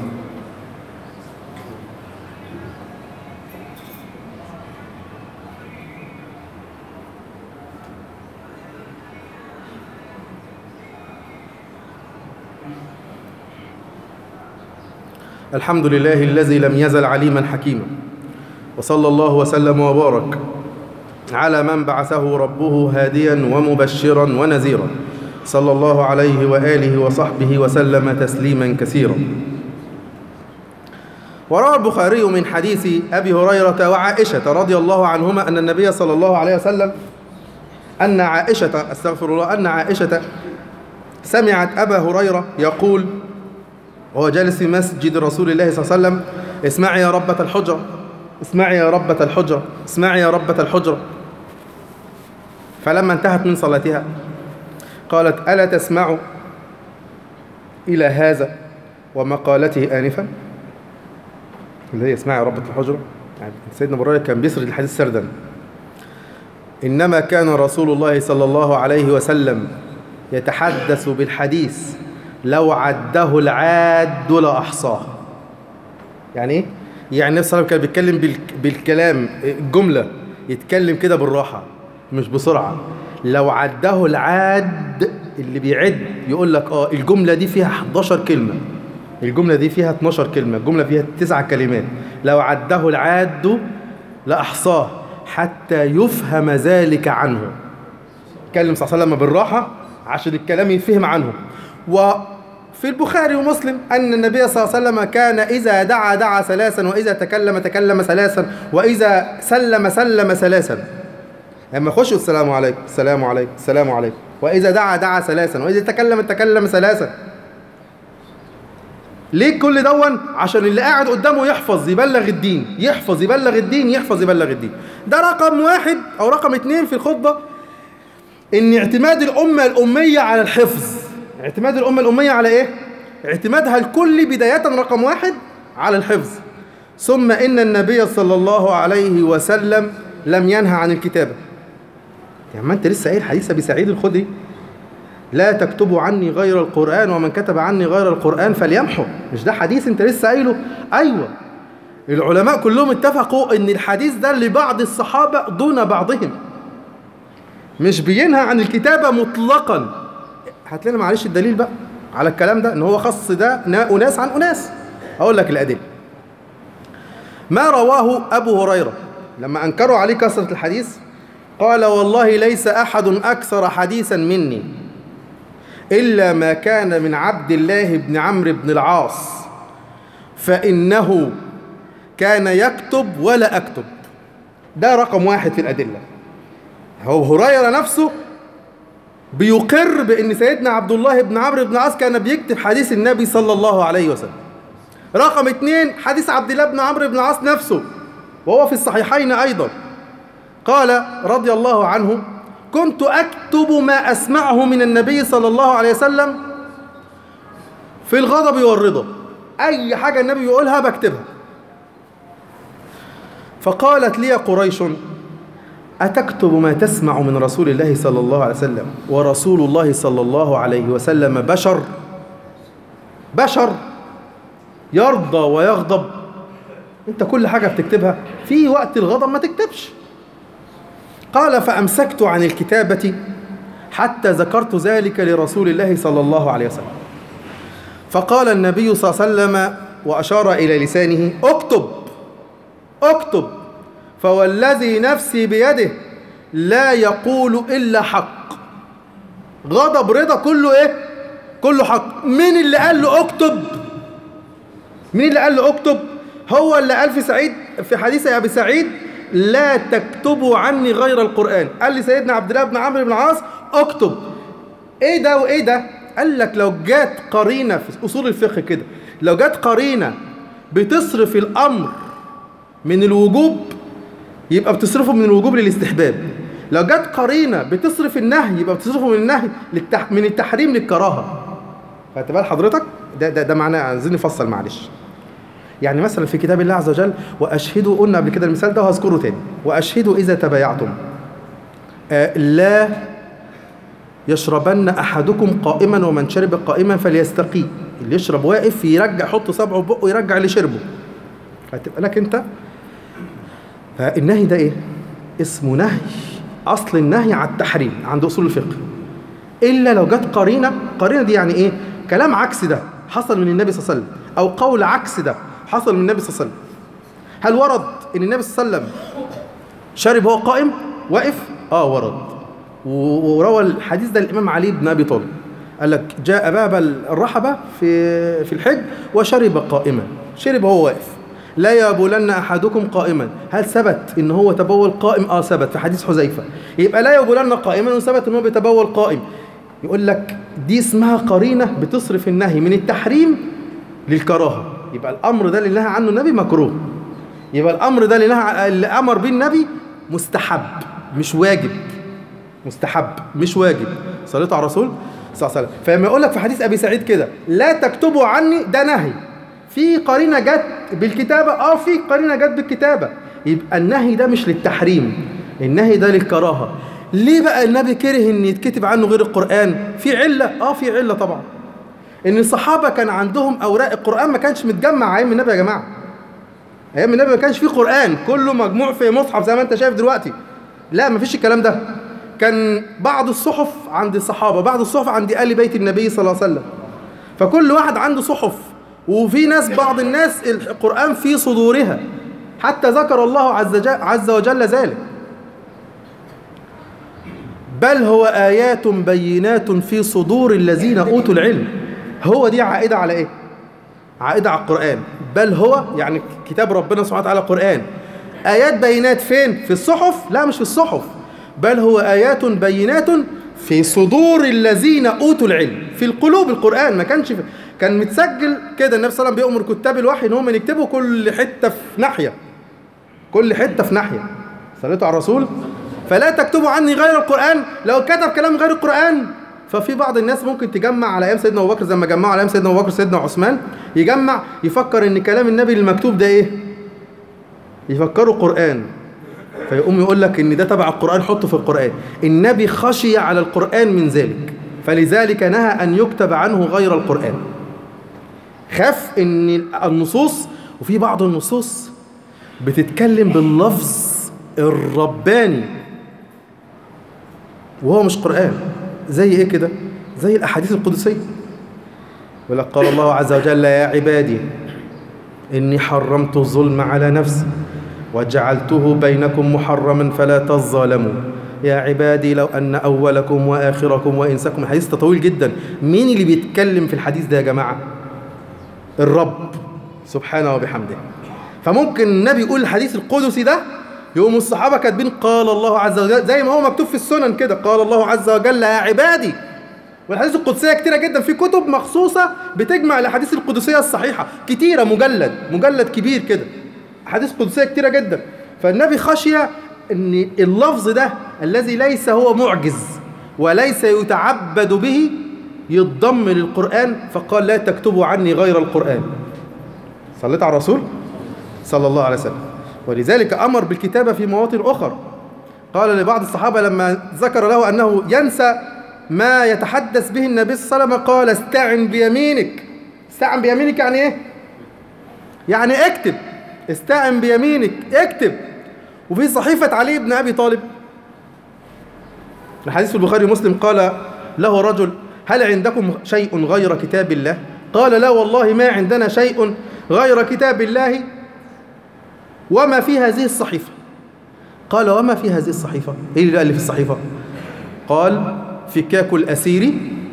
الحمد لله الذي لم يزل عليما حكيما وصلى الله وسلم وبارك على من بعثه ربه هاديا ومبشرا ونذيرا صلى الله عليه وآله وصحبه وسلم تسليما كثيرا وروى البخاري من حديث أبي هريرة وعائشة رضي الله عنهما أن النبي صلى الله عليه وسلم أن عائشة استغفر الله أن عائشة سمعت أبا هريرة يقول وهو جالس في مسجد رسول الله صلى الله عليه وسلم اسمعي يا ربة الحجرة اسمعي يا ربة الحجرة اسمعي يا ربة الحجرة فلما انتهت من صلاتها قالت ألا تسمع إلى هذا ومقالته آنفا اللي هي اسمعي يا ربة الحجرة يعني سيدنا بريرة كان بيسرد الحديث سردا إنما كان رسول الله صلى الله عليه وسلم يتحدث بالحديث لو عده العاد لأحصاه يعني ايه؟ يعني النبي صلى الله عليه وسلم كان بيتكلم بالكلام الجملة يتكلم كده بالراحة مش بسرعة لو عده العاد اللي بيعد يقول لك اه الجملة دي فيها 11 كلمة الجملة دي فيها 12 كلمة الجملة فيها تسع كلمات لو عده العاد لأحصاه حتى يفهم ذلك عنه كلم صلى الله عليه وسلم بالراحة عشان الكلام يفهم عنه وفي البخاري ومسلم أن النبي صلى الله عليه وسلم كان إذا دعا دعا ثلاثا وإذا تكلم تكلم ثلاثا وإذا سلم سلم ثلاثا لما يخش السلام عليكم السلام عليكم السلام عليكم وإذا دعا دعا ثلاثا وإذا تكلم تكلم ثلاثا ليه كل دون عشان اللي قاعد قدامه يحفظ يبلغ الدين يحفظ يبلغ الدين يحفظ يبلغ الدين ده رقم واحد أو رقم اتنين في الخطبة إن اعتماد الأمة الأمية على الحفظ اعتماد الأمة الأمية على إيه؟ اعتمادها الكلي بداية رقم واحد على الحفظ ثم إن النبي صلى الله عليه وسلم لم ينهى عن الكتابة يعني ما أنت لسه قايل حديث أبي سعيد الخدري لا تكتبوا عني غير القرآن ومن كتب عني غير القرآن فليمحو مش ده حديث أنت لسه قايله أيوة العلماء كلهم اتفقوا ان الحديث ده لبعض الصحابة دون بعضهم مش بينهى عن الكتابة مطلقا هات لنا معلش الدليل بقى على الكلام ده ان هو خص ده اناس عن اناس اقول لك الادله ما رواه ابو هريره لما انكروا عليه كثره الحديث قال والله ليس احد اكثر حديثا مني الا ما كان من عبد الله بن عمرو بن العاص فانه كان يكتب ولا اكتب ده رقم واحد في الادله هو هريره نفسه بيقر بأن سيدنا عبد الله بن عمرو بن العاص كان بيكتب حديث النبي صلى الله عليه وسلم رقم اثنين حديث عبد الله بن عمرو بن العاص نفسه وهو في الصحيحين أيضا قال رضي الله عنه كنت أكتب ما أسمعه من النبي صلى الله عليه وسلم في الغضب والرضا أي حاجة النبي يقولها بكتبها فقالت لي قريش أتكتب ما تسمع من رسول الله صلى الله عليه وسلم ورسول الله صلى الله عليه وسلم بشر بشر يرضى ويغضب انت كل حاجة بتكتبها في وقت الغضب ما تكتبش قال فأمسكت عن الكتابة حتى ذكرت ذلك لرسول الله صلى الله عليه وسلم فقال النبي صلى الله عليه وسلم وأشار إلى لسانه اكتب اكتب فوالذي نفسي بيده لا يقول إلا حق غضب رضا كله إيه كله حق مين اللي قال له اكتب مين اللي قال له اكتب هو اللي قال في سعيد في حديث يا أبي سعيد لا تكتبوا عني غير القرآن قال لي سيدنا عبد الله بن عمرو بن العاص اكتب ايه ده وايه ده قال لك لو جات قرينة في أصول الفقه كده لو جات قرينة بتصرف الأمر من الوجوب يبقى بتصرفه من الوجوب للاستحباب لو جت قرينة بتصرف النهي يبقى بتصرفه من النهي للتح... من التحريم للكراهة خدت بال حضرتك ده ده ده معناه عايزين نفصل معلش يعني مثلا في كتاب الله عز وجل واشهدوا قلنا قبل كده المثال ده وهذكره تاني واشهدوا اذا تبايعتم آه لا يشربن احدكم قائما ومن شرب قائما فليستقي اللي يشرب واقف يرجع يحط صبعه في بقه يرجع اللي شربه هتبقى لك انت فالنهي ده ايه اسمه نهي اصل النهي على التحريم عند اصول الفقه الا لو جت قرينه قرينه دي يعني ايه كلام عكس ده حصل من النبي صلى الله عليه وسلم او قول عكس ده حصل من النبي صلى الله عليه وسلم هل ورد ان النبي صلى الله عليه وسلم شرب وهو قائم واقف اه ورد وروى الحديث ده الامام علي بن ابي طالب قال لك جاء باب الرحبه في في الحج وشرب قائما شرب وهو واقف لا يبولن احدكم قائما هل ثبت ان هو تبول قائم اه ثبت في حديث حذيفه يبقى لا يبولن قائما وثبت ان هو بيتبول قائم يقول لك دي اسمها قرينه بتصرف النهي من التحريم للكراهه يبقى الامر ده اللي نهى عنه النبي مكروه يبقى الامر ده اللي نهى اللي امر به النبي مستحب مش واجب مستحب مش واجب صليت على الرسول صلى الله عليه وسلم فلما يقول لك في حديث ابي سعيد كده لا تكتبوا عني ده نهي في قرينه جت بالكتابه اه في قرينه جت بالكتابه يبقى النهي ده مش للتحريم النهي ده للكراهه ليه بقى النبي كره ان يتكتب عنه غير القران في عله اه في عله طبعا ان الصحابه كان عندهم اوراق القران ما كانش متجمع ايام النبي يا جماعه ايام النبي ما كانش فيه قران كله مجموع في مصحف زي ما انت شايف دلوقتي لا ما فيش الكلام ده كان بعض الصحف عند الصحابه بعض الصحف عند ال بيت النبي صلى الله عليه وسلم فكل واحد عنده صحف وفي ناس بعض الناس القرآن في صدورها حتى ذكر الله عز, جل عز وجل ذلك بل هو آيات بينات في صدور الذين أوتوا العلم هو دي عائدة على إيه؟ عائدة على القرآن بل هو يعني كتاب ربنا سبحانه وتعالى قرآن آيات بينات فين؟ في الصحف؟ لا مش في الصحف بل هو آيات بينات في صدور الذين أوتوا العلم في القلوب القرآن ما كانش في كان متسجل كده النبي صلى الله عليه وسلم بيأمر كتاب الوحي ان هم يكتبوا كل حته في ناحيه كل حته في ناحيه صليتوا على الرسول فلا تكتبوا عني غير القران لو كتب كلام غير القران ففي بعض الناس ممكن تجمع على ايام سيدنا ابو بكر زي ما جمعوا على ايام سيدنا ابو بكر سيدنا عثمان يجمع يفكر ان كلام النبي المكتوب ده ايه يفكروا قران فيقوم يقول لك ان ده تبع القران حطه في القران النبي خشي على القران من ذلك فلذلك نهى ان يكتب عنه غير القران خاف ان النصوص وفي بعض النصوص بتتكلم باللفظ الرباني وهو مش قرآن زي ايه كده زي الاحاديث القدسية ولقد قال الله عز وجل يا عبادي إني حرمت الظلم على نفسي وجعلته بينكم محرما فلا تظالموا يا عبادي لو أن أولكم وآخركم وإنسكم الحديث ده طويل جدا مين اللي بيتكلم في الحديث ده يا جماعة الرب سبحانه وبحمده فممكن النبي يقول الحديث القدسي ده يقوم الصحابة كاتبين قال الله عز وجل زي ما هو مكتوب في السنن كده قال الله عز وجل يا عبادي والحديث القدسية كتيرة جدا في كتب مخصوصة بتجمع الأحاديث القدسية الصحيحة كتيرة مجلد مجلد كبير كده أحاديث قدسية كتيرة جدا فالنبي خشي أن اللفظ ده الذي ليس هو معجز وليس يتعبد به يتضم للقرآن فقال لا تكتبوا عني غير القرآن صليت على الرسول صلى الله عليه وسلم ولذلك أمر بالكتابة في مواطن أخر قال لبعض الصحابة لما ذكر له أنه ينسى ما يتحدث به النبي صلى الله عليه وسلم قال استعن بيمينك استعن بيمينك يعني ايه يعني اكتب استعن بيمينك اكتب وفي صحيفة علي بن أبي طالب الحديث في البخاري ومسلم قال له رجل هل عندكم شيء غير كتاب الله قال لا والله ما عندنا شيء غير كتاب الله وما في هذه الصحيفة قال وما في هذه الصحيفة ايه اللي قال في الصحيفة قال فكاك الأسير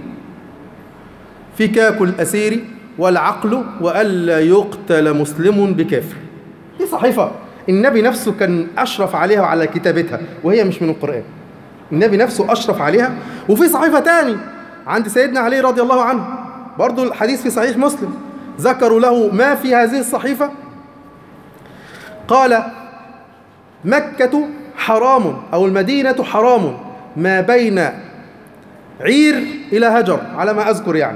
فكاك الأسير والعقل وألا يقتل مسلم بكافر دي صحيفة النبي نفسه كان أشرف عليها وعلى كتابتها وهي مش من القرآن النبي نفسه أشرف عليها وفي صحيفة تاني عند سيدنا علي رضي الله عنه برضو الحديث في صحيح مسلم ذكروا له ما في هذه الصحيفة قال مكة حرام أو المدينة حرام ما بين عير إلى هجر على ما أذكر يعني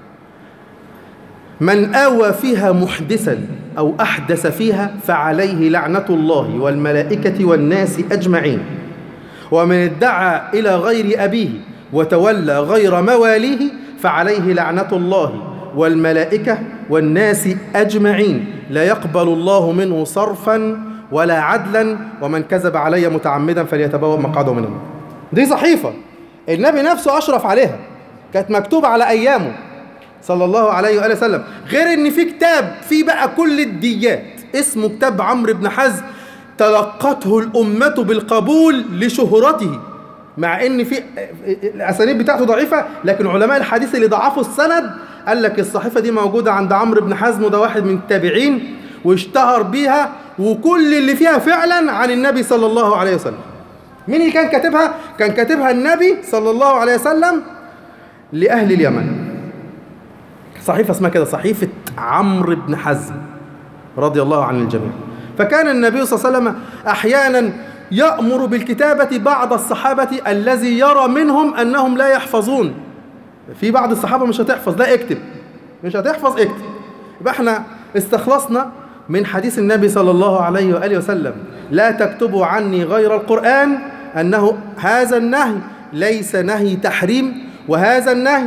من آوى فيها محدثا أو أحدث فيها فعليه لعنة الله والملائكة والناس أجمعين ومن ادعى إلى غير أبيه وتولى غير مواليه فعليه لعنة الله والملائكة والناس أجمعين لا يقبل الله منه صرفا ولا عدلا ومن كذب علي متعمدا فليتبوأ مقعده من النار دي صحيفة النبي نفسه أشرف عليها كانت مكتوبة على أيامه صلى الله عليه وآله وسلم غير ان في كتاب فيه بقى كل الديات اسمه كتاب عمرو بن حزم تلقته الأمة بالقبول لشهرته مع ان في الاسانيد بتاعته ضعيفه لكن علماء الحديث اللي ضعفوا السند قال لك الصحيفه دي موجوده عند عمرو بن حزم وده واحد من التابعين واشتهر بيها وكل اللي فيها فعلا عن النبي صلى الله عليه وسلم مين اللي كان كاتبها كان كاتبها النبي صلى الله عليه وسلم لاهل اليمن صحيفه اسمها كده صحيفه عمرو بن حزم رضي الله عن الجميع فكان النبي صلى الله عليه وسلم احيانا يأمر بالكتابة بعض الصحابة الذي يرى منهم أنهم لا يحفظون في بعض الصحابة مش هتحفظ لا اكتب مش هتحفظ اكتب يبقى احنا استخلصنا من حديث النبي صلى الله عليه وآله وسلم لا تكتبوا عني غير القرآن أنه هذا النهي ليس نهي تحريم وهذا النهي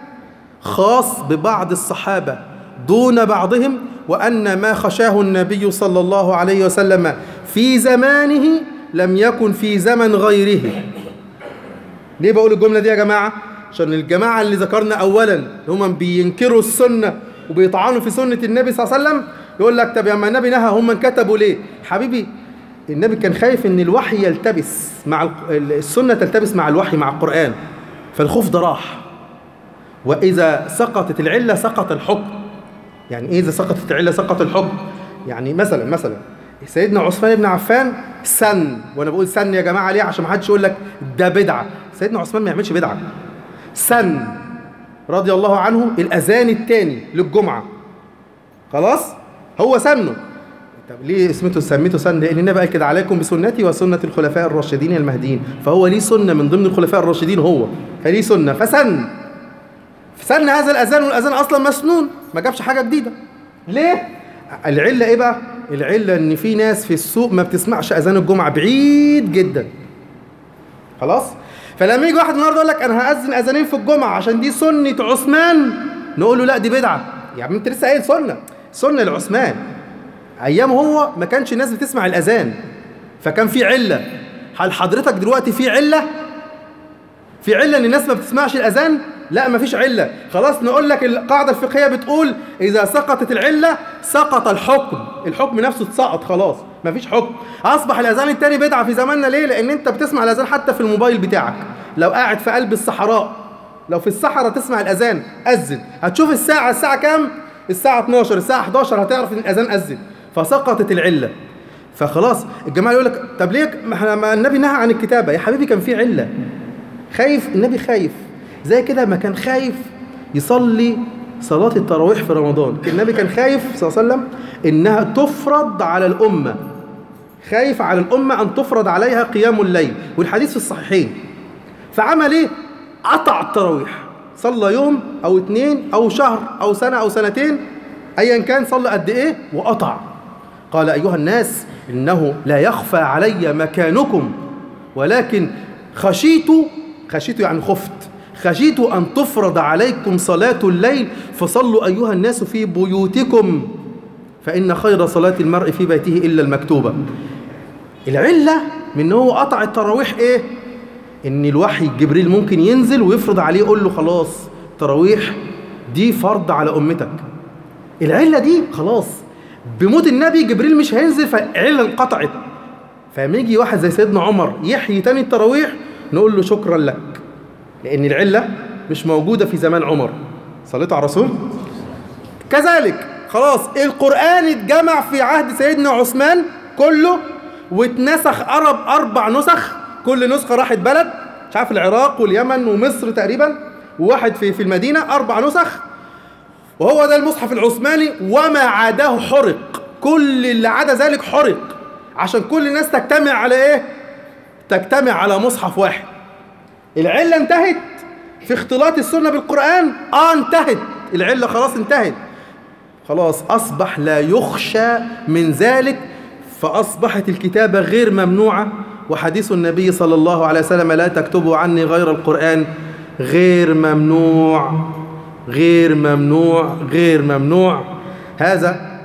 خاص ببعض الصحابة دون بعضهم وأن ما خشاه النبي صلى الله عليه وسلم في زمانه لم يكن في زمن غيره ليه بقول الجملة دي يا جماعة عشان الجماعة اللي ذكرنا أولا هم بينكروا السنة وبيطعنوا في سنة النبي صلى الله عليه وسلم يقول لك طب لما النبي نهى هم كتبوا ليه حبيبي النبي كان خايف ان الوحي يلتبس مع السنة تلتبس مع الوحي مع القرآن فالخوف ده راح وإذا سقطت العلة سقط الحكم يعني إيه إذا سقطت العلة سقط الحكم يعني مثلا مثلا سيدنا عثمان بن عفان سن وانا بقول سن يا جماعه ليه عشان ما حدش يقول لك ده بدعه سيدنا عثمان ما يعملش بدعه سن رضي الله عنه الاذان الثاني للجمعه خلاص هو سنه طب ليه اسمته سميته سن لان النبي قال كده عليكم بسنتي وسنه الخلفاء الراشدين المهديين فهو ليه سنه من ضمن الخلفاء الراشدين هو فليه سنه فسن سن هذا الاذان والاذان اصلا مسنون ما جابش حاجه جديده ليه العله ايه بقى العله ان في ناس في السوق ما بتسمعش اذان الجمعه بعيد جدا خلاص فلما يجي واحد النهارده يقول لك انا هاذن اذانين في الجمعه عشان دي سنه عثمان نقول له لا دي بدعه يا عم انت لسه قايل سنه سنه لعثمان ايام هو ما كانش الناس بتسمع الاذان فكان في عله هل حضرتك دلوقتي في عله في عله ان الناس ما بتسمعش الاذان لا مفيش علة خلاص نقول لك القاعدة الفقهية بتقول إذا سقطت العلة سقط الحكم الحكم نفسه اتسقط خلاص مفيش حكم أصبح الأذان التاني بدعة في زماننا ليه لأن أنت بتسمع الأذان حتى في الموبايل بتاعك لو قاعد في قلب الصحراء لو في الصحراء تسمع الأذان أذن هتشوف الساعة الساعة كام الساعة 12 الساعة 11 هتعرف إن الأذان أذن فسقطت العلة فخلاص الجماعة يقول لك طب ليه ما النبي نهى عن الكتابة يا حبيبي كان في علة خايف النبي خايف زي كده ما كان خايف يصلي صلاة التراويح في رمضان النبي كان خايف صلى الله عليه وسلم إنها تفرض على الأمة خايف على الأمة أن تفرض عليها قيام الليل والحديث في الصحيحين فعمل إيه؟ قطع التراويح صلى يوم أو اتنين أو شهر أو سنة أو سنتين أيا كان صلى قد إيه وقطع قال أيها الناس إنه لا يخفى علي مكانكم ولكن خشيت خشيت يعني خفت خشيت أن تفرض عليكم صلاة الليل فصلوا أيها الناس في بيوتكم فإن خير صلاة المرء في بيته إلا المكتوبة العلة من إن هو قطع التراويح إيه؟ إن الوحي جبريل ممكن ينزل ويفرض عليه يقول له خلاص تراويح دي فرض على أمتك العلة دي خلاص بموت النبي جبريل مش هينزل فالعلة انقطعت فلما يجي واحد زي سيدنا عمر يحيي تاني التراويح نقول له شكرا لك لأن العلة مش موجودة في زمان عمر صليت على الرسول كذلك خلاص القرآن اتجمع في عهد سيدنا عثمان كله واتنسخ أرب أربع نسخ كل نسخة راحت بلد مش عارف العراق واليمن ومصر تقريبا وواحد في في المدينة أربع نسخ وهو ده المصحف العثماني وما عداه حرق كل اللي عدا ذلك حرق عشان كل الناس تجتمع على ايه تجتمع على مصحف واحد العلة انتهت في اختلاط السنة بالقرآن اه انتهت العلة خلاص انتهت خلاص أصبح لا يخشى من ذلك فأصبحت الكتابة غير ممنوعة وحديث النبي صلى الله عليه وسلم لا تكتبوا عني غير القرآن غير ممنوع غير ممنوع غير ممنوع هذا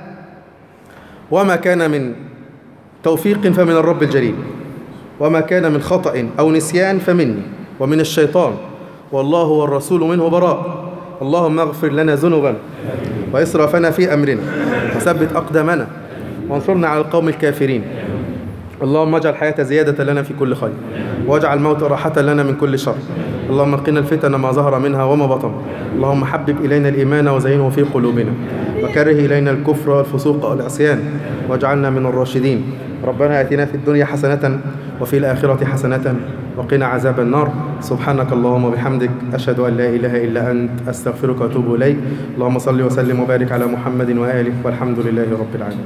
وما كان من توفيق فمن الرب الجليل وما كان من خطأ أو نسيان فمني ومن الشيطان والله والرسول منه براء اللهم اغفر لنا ذنوبنا وإسرافنا في أمرنا وثبت أقدامنا وانصرنا على القوم الكافرين اللهم اجعل الحياة زيادة لنا في كل خير واجعل الموت راحة لنا من كل شر اللهم قنا الفتن ما ظهر منها وما بطن اللهم حبب إلينا الإيمان وزينه في قلوبنا وكره إلينا الكفر والفسوق والعصيان واجعلنا من الراشدين ربنا آتنا في الدنيا حسنة وفي الآخرة حسنة وقنا عذاب النار سبحانك اللهم وبحمدك أشهد أن لا إله إلا أنت أستغفرك وأتوب إليك اللهم صل وسلم وبارك على محمد وآله والحمد لله رب العالمين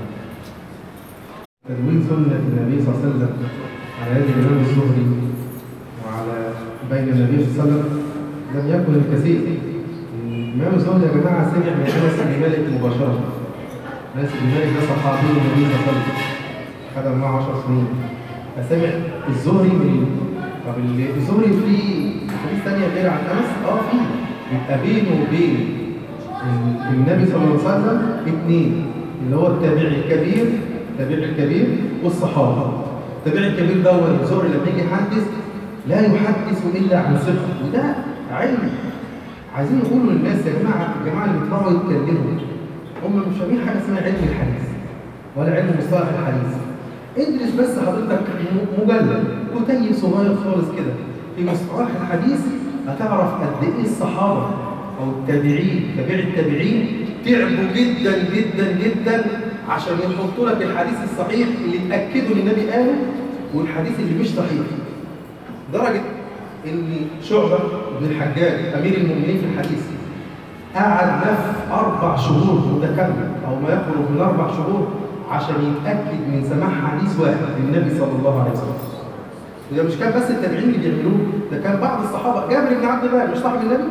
تدوين سنة النبي صلى الله عليه وسلم على يد الإمام الزهري وعلى بين النبي صلى الله عليه وسلم لم يكن الكثير الإمام الزهري يا جماعة سمع من أنس بن مالك مباشرة أنس بن مالك ده صحابي النبي صلى الله عليه وسلم خدم معه 10 سنين فسمع الزهري من طب الزهري في حديث ثانية غير عن أنس؟ أه في يبقى بينه وبين النبي صلى الله عليه وسلم اثنين اللي هو التابعي الكبير التابعي الكبير والصحابة التابعي الكبير ده هو الزهري لما يجي يحدث لا يحدث إلا عن ثقة وده علم عايزين نقول للناس يا جماعة الجماعة اللي بيطلعوا يتكلموا هم مش فاهمين حاجة اسمها علم الحديث ولا علم مصطلح الحديث ادرس بس حضرتك مجلد كتيب صغير خالص كده في مصطلح الحديث هتعرف قد ايه الصحابه او التابعين تابع التابعين تعبوا جدا جدا جدا عشان يحطوا لك الحديث الصحيح اللي اتاكدوا ان النبي قاله والحديث اللي مش صحيح درجه ان شعبه بن الحجاج امير المؤمنين في الحديث قعد لف اربع شهور متكامله او ما يقرب من اربع شهور عشان يتأكد من سماع حديث واحد للنبي صلى الله عليه وسلم وده مش كان بس التابعين اللي بيعملوه ده كان بعض الصحابة جابر بن عبد الله مش صاحب النبي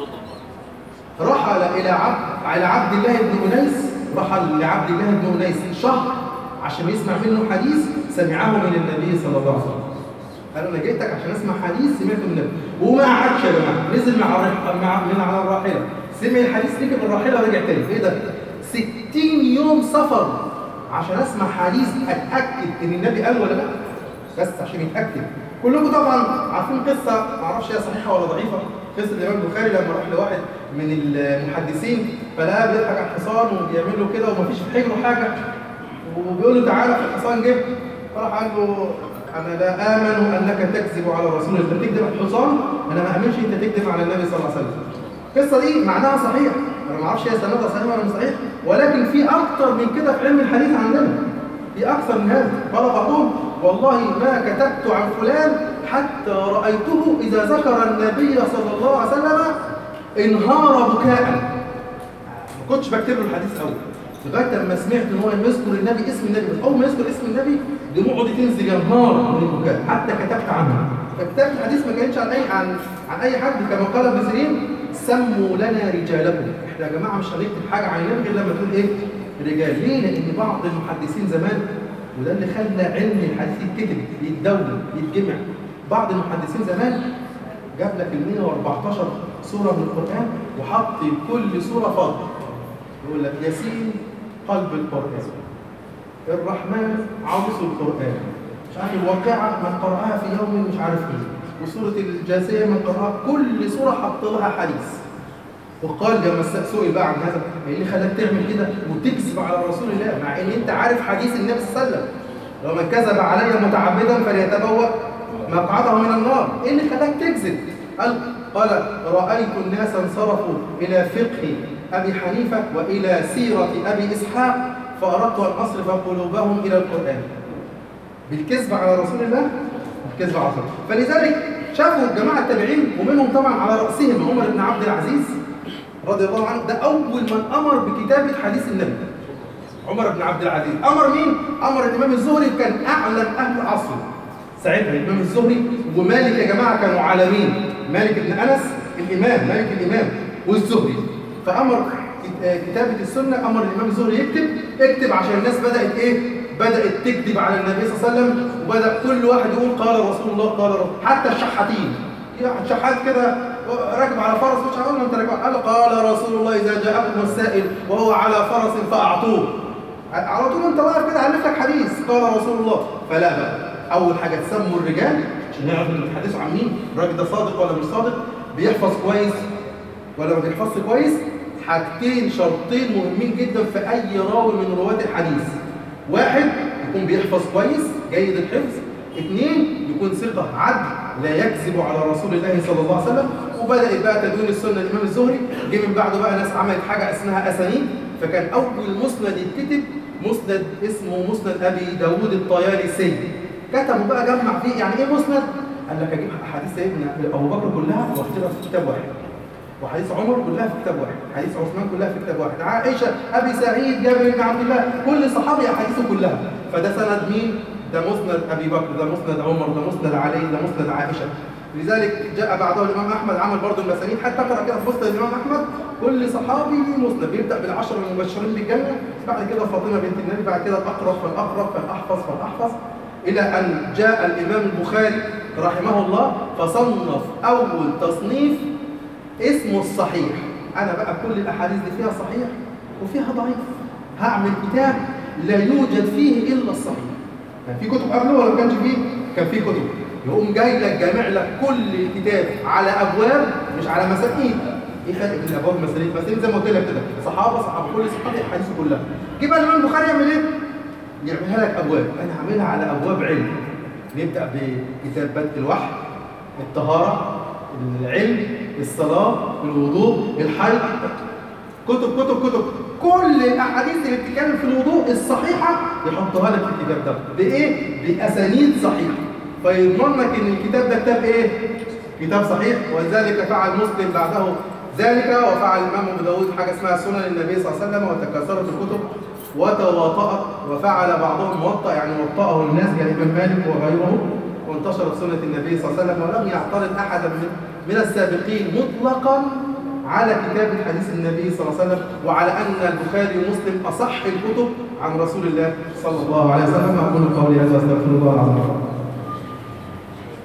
رحل إلى عبد إلى عبد الله بن أنيس رحل لعبد الله بن أنيس شهر عشان يسمع منه حديث سمعه من النبي صلى الله عليه وسلم قال انا جيتك عشان اسمع حديث سمعته من النبي وما قعدش يا جماعه نزل مع مع من على الراحله سمع الحديث ركب الراحله ورجع تاني ايه ده 60 يوم سفر عشان اسمع حديث اتاكد ان النبي قال ولا لا بس عشان يتاكد كلكم طبعا عارفين قصه ما اعرفش هي صحيحه ولا ضعيفه قصه الامام البخاري لما راح لواحد من المحدثين فلقاه بيضحك على الحصان وبيعمل له كده ومفيش في حجره حاجه وبيقول له تعالى في الحصان جه فراح قال له انا لا امن انك تكذب على الرسول انت بتكذب على الحصان انا ما امنش انت تكذب على النبي صلى الله عليه وسلم القصه دي معناها صحيح انا ما اعرفش هي سندها صحيح ولا مش صحيح ولكن في اكتر من كده في علم الحديث عندنا في اكثر من هذا قال بعضهم والله ما كتبت عن فلان حتى رايته اذا ذكر النبي صلى الله عليه وسلم انهار بكاء ما كنتش بكتب له الحديث اول لغايه لما سمعت ان هو يذكر النبي اسم النبي بس اول ما يذكر اسم النبي دموعه دي تنزل ينهار من البكاء حتى كتبت عنه فكتابه الحديث ما كانتش عن اي عن عن اي حد كما قال ابن سيرين سموا لنا رجالكم احنا يا جماعه مش هنكتب حاجه عن النبي غير لما تقول ايه رجال ليه لان بعض المحدثين زمان وده اللي خلى علم الحديث يتكتب يتدون يتجمع بعض المحدثين زمان جاب لك ال 114 سورة من القرآن وحط كل سورة فاضل يقول لك ياسين قلب القرآن الرحمن عروس القرآن مش عارف الواقعة من قرأها في يوم مش عارف ايه وسورة الجاثية من قرأها كل سورة حط لها حديث وقال لما سئل بقى عن هذا ايه اللي خلاك تعمل كده وتكذب على رسول الله مع ان انت عارف حديث النبي صلى الله عليه وسلم لو من كذب علي متعمدا فليتبوأ مقعده من النار ايه اللي خلاك تكذب قال قال رأيت الناس انصرفوا إلى فقه أبي حنيفة وإلى سيرة أبي إسحاق فأردت أن أصرف قلوبهم إلى القرآن بالكذب على رسول الله بالكذب على رسول الله فلذلك شافوا الجماعة التابعين ومنهم طبعا على رأسهم عمر بن عبد العزيز رضي الله عنه ده أول من أمر بكتابة حديث النبي عمر بن عبد العزيز أمر مين؟ أمر الإمام الزهري كان أعلم أهل عصره ساعتها الإمام الزهري ومالك يا جماعة كانوا عالمين مالك بن أنس الإمام مالك الإمام والزهري فأمر كتابة السنة أمر الإمام الزهري يكتب اكتب عشان الناس بدأت إيه؟ بدأت تكذب على النبي صلى الله عليه وسلم وبدأ كل واحد يقول قال رسول الله قال رسول حتى الشحاتين في واحد شحات كده راكب على فرس مش هقول له انت راكب قال قال رسول الله اذا جاءكم السائل وهو على فرس فاعطوه على طول انت واقف كده علف لك حديث قال رسول الله فلا بقى اول حاجه تسموا الرجال عشان نعرف ان بتحدثوا عن مين الراجل ده صادق ولا مش صادق بيحفظ كويس ولا ما بيحفظش كويس حاجتين شرطين مهمين جدا في اي راوي من رواه الحديث واحد يكون بيحفظ كويس جيد الحفظ اثنين يكون ثقة عدل لا يكذب على رسول الله صلى الله عليه وسلم وبدأت بقى تدوين السنة الإمام الزهري جه من بعده بقى ناس عملت حاجة اسمها أسانيد فكان أول مسند يتكتب مسند اسمه مسند أبي داوود الطيالسي كتبوا بقى جمع فيه يعني إيه مسند؟ قال لك أجيب أحاديث سيدنا أبو بكر كلها واكتبها في كتاب واحد وحديث عمر كلها في كتاب واحد حديث عثمان كلها في كتاب واحد عائشة أبي سعيد جابر بن عبد الله كل صحابي أحاديثه كلها فده سند مين؟ ده مسند أبي بكر ده مسند عمر ده مسند علي ده مسند عائشة لذلك جاء بعده الإمام أحمد عمل برضه المسانيد حتى اقرأ كده في وسط الإمام أحمد كل صحابي مسند بيبدأ بالعشرة المبشرين بالجنة بعد كده فاطمة بنت النبي بعد كده الأقرب فالأقرب فالأحفظ فالأحفظ إلى أن جاء الإمام البخاري رحمه الله فصنف أول تصنيف اسمه الصحيح أنا بقى كل الأحاديث دي فيها صحيح وفيها ضعيف هعمل كتاب لا يوجد فيه إلا الصحيح كان في كتب قبله ولا ما كانش فيه؟ كان في كتب يقوم جاي لك جامع لك كل الكتاب على أبواب مش على مسائل ايه فرق بين الابواب والمسائل؟ مسائل زي ما قلت لك كده صحابه صحابه كل صحابه احاديثه كلها جه بقى الامام البخاري يعمل ايه؟ يعملها لك ابواب انا هعملها على ابواب علم نبدا بكتاب بدء الوحي الطهاره العلم الصلاه الوضوء الحيض كتب كتب كتب كل الاحاديث اللي بتتكلم في الوضوء الصحيحه يحطها لك في الكتاب ده بايه باسانيد صحيحه فيضمن لك ان الكتاب ده كتاب ايه كتاب صحيح ولذلك فعل مسلم بعده ذلك وفعل الامام ابو داود حاجه اسمها سنن النبي صلى الله عليه وسلم وتكاثرت الكتب وتواطأت وفعل بعضهم موطأ يعني وطأه الناس كالإمام مالك وغيره وانتشرت سنة النبي صلى الله عليه وسلم ولم يعترض أحدا من, من السابقين مطلقا على كتابة حديث النبي صلى الله عليه وسلم وعلى أن البخاري ومسلم أصح الكتب عن رسول الله صلى الله عليه وسلم أقول قولي هذا أستغفر الله العظيم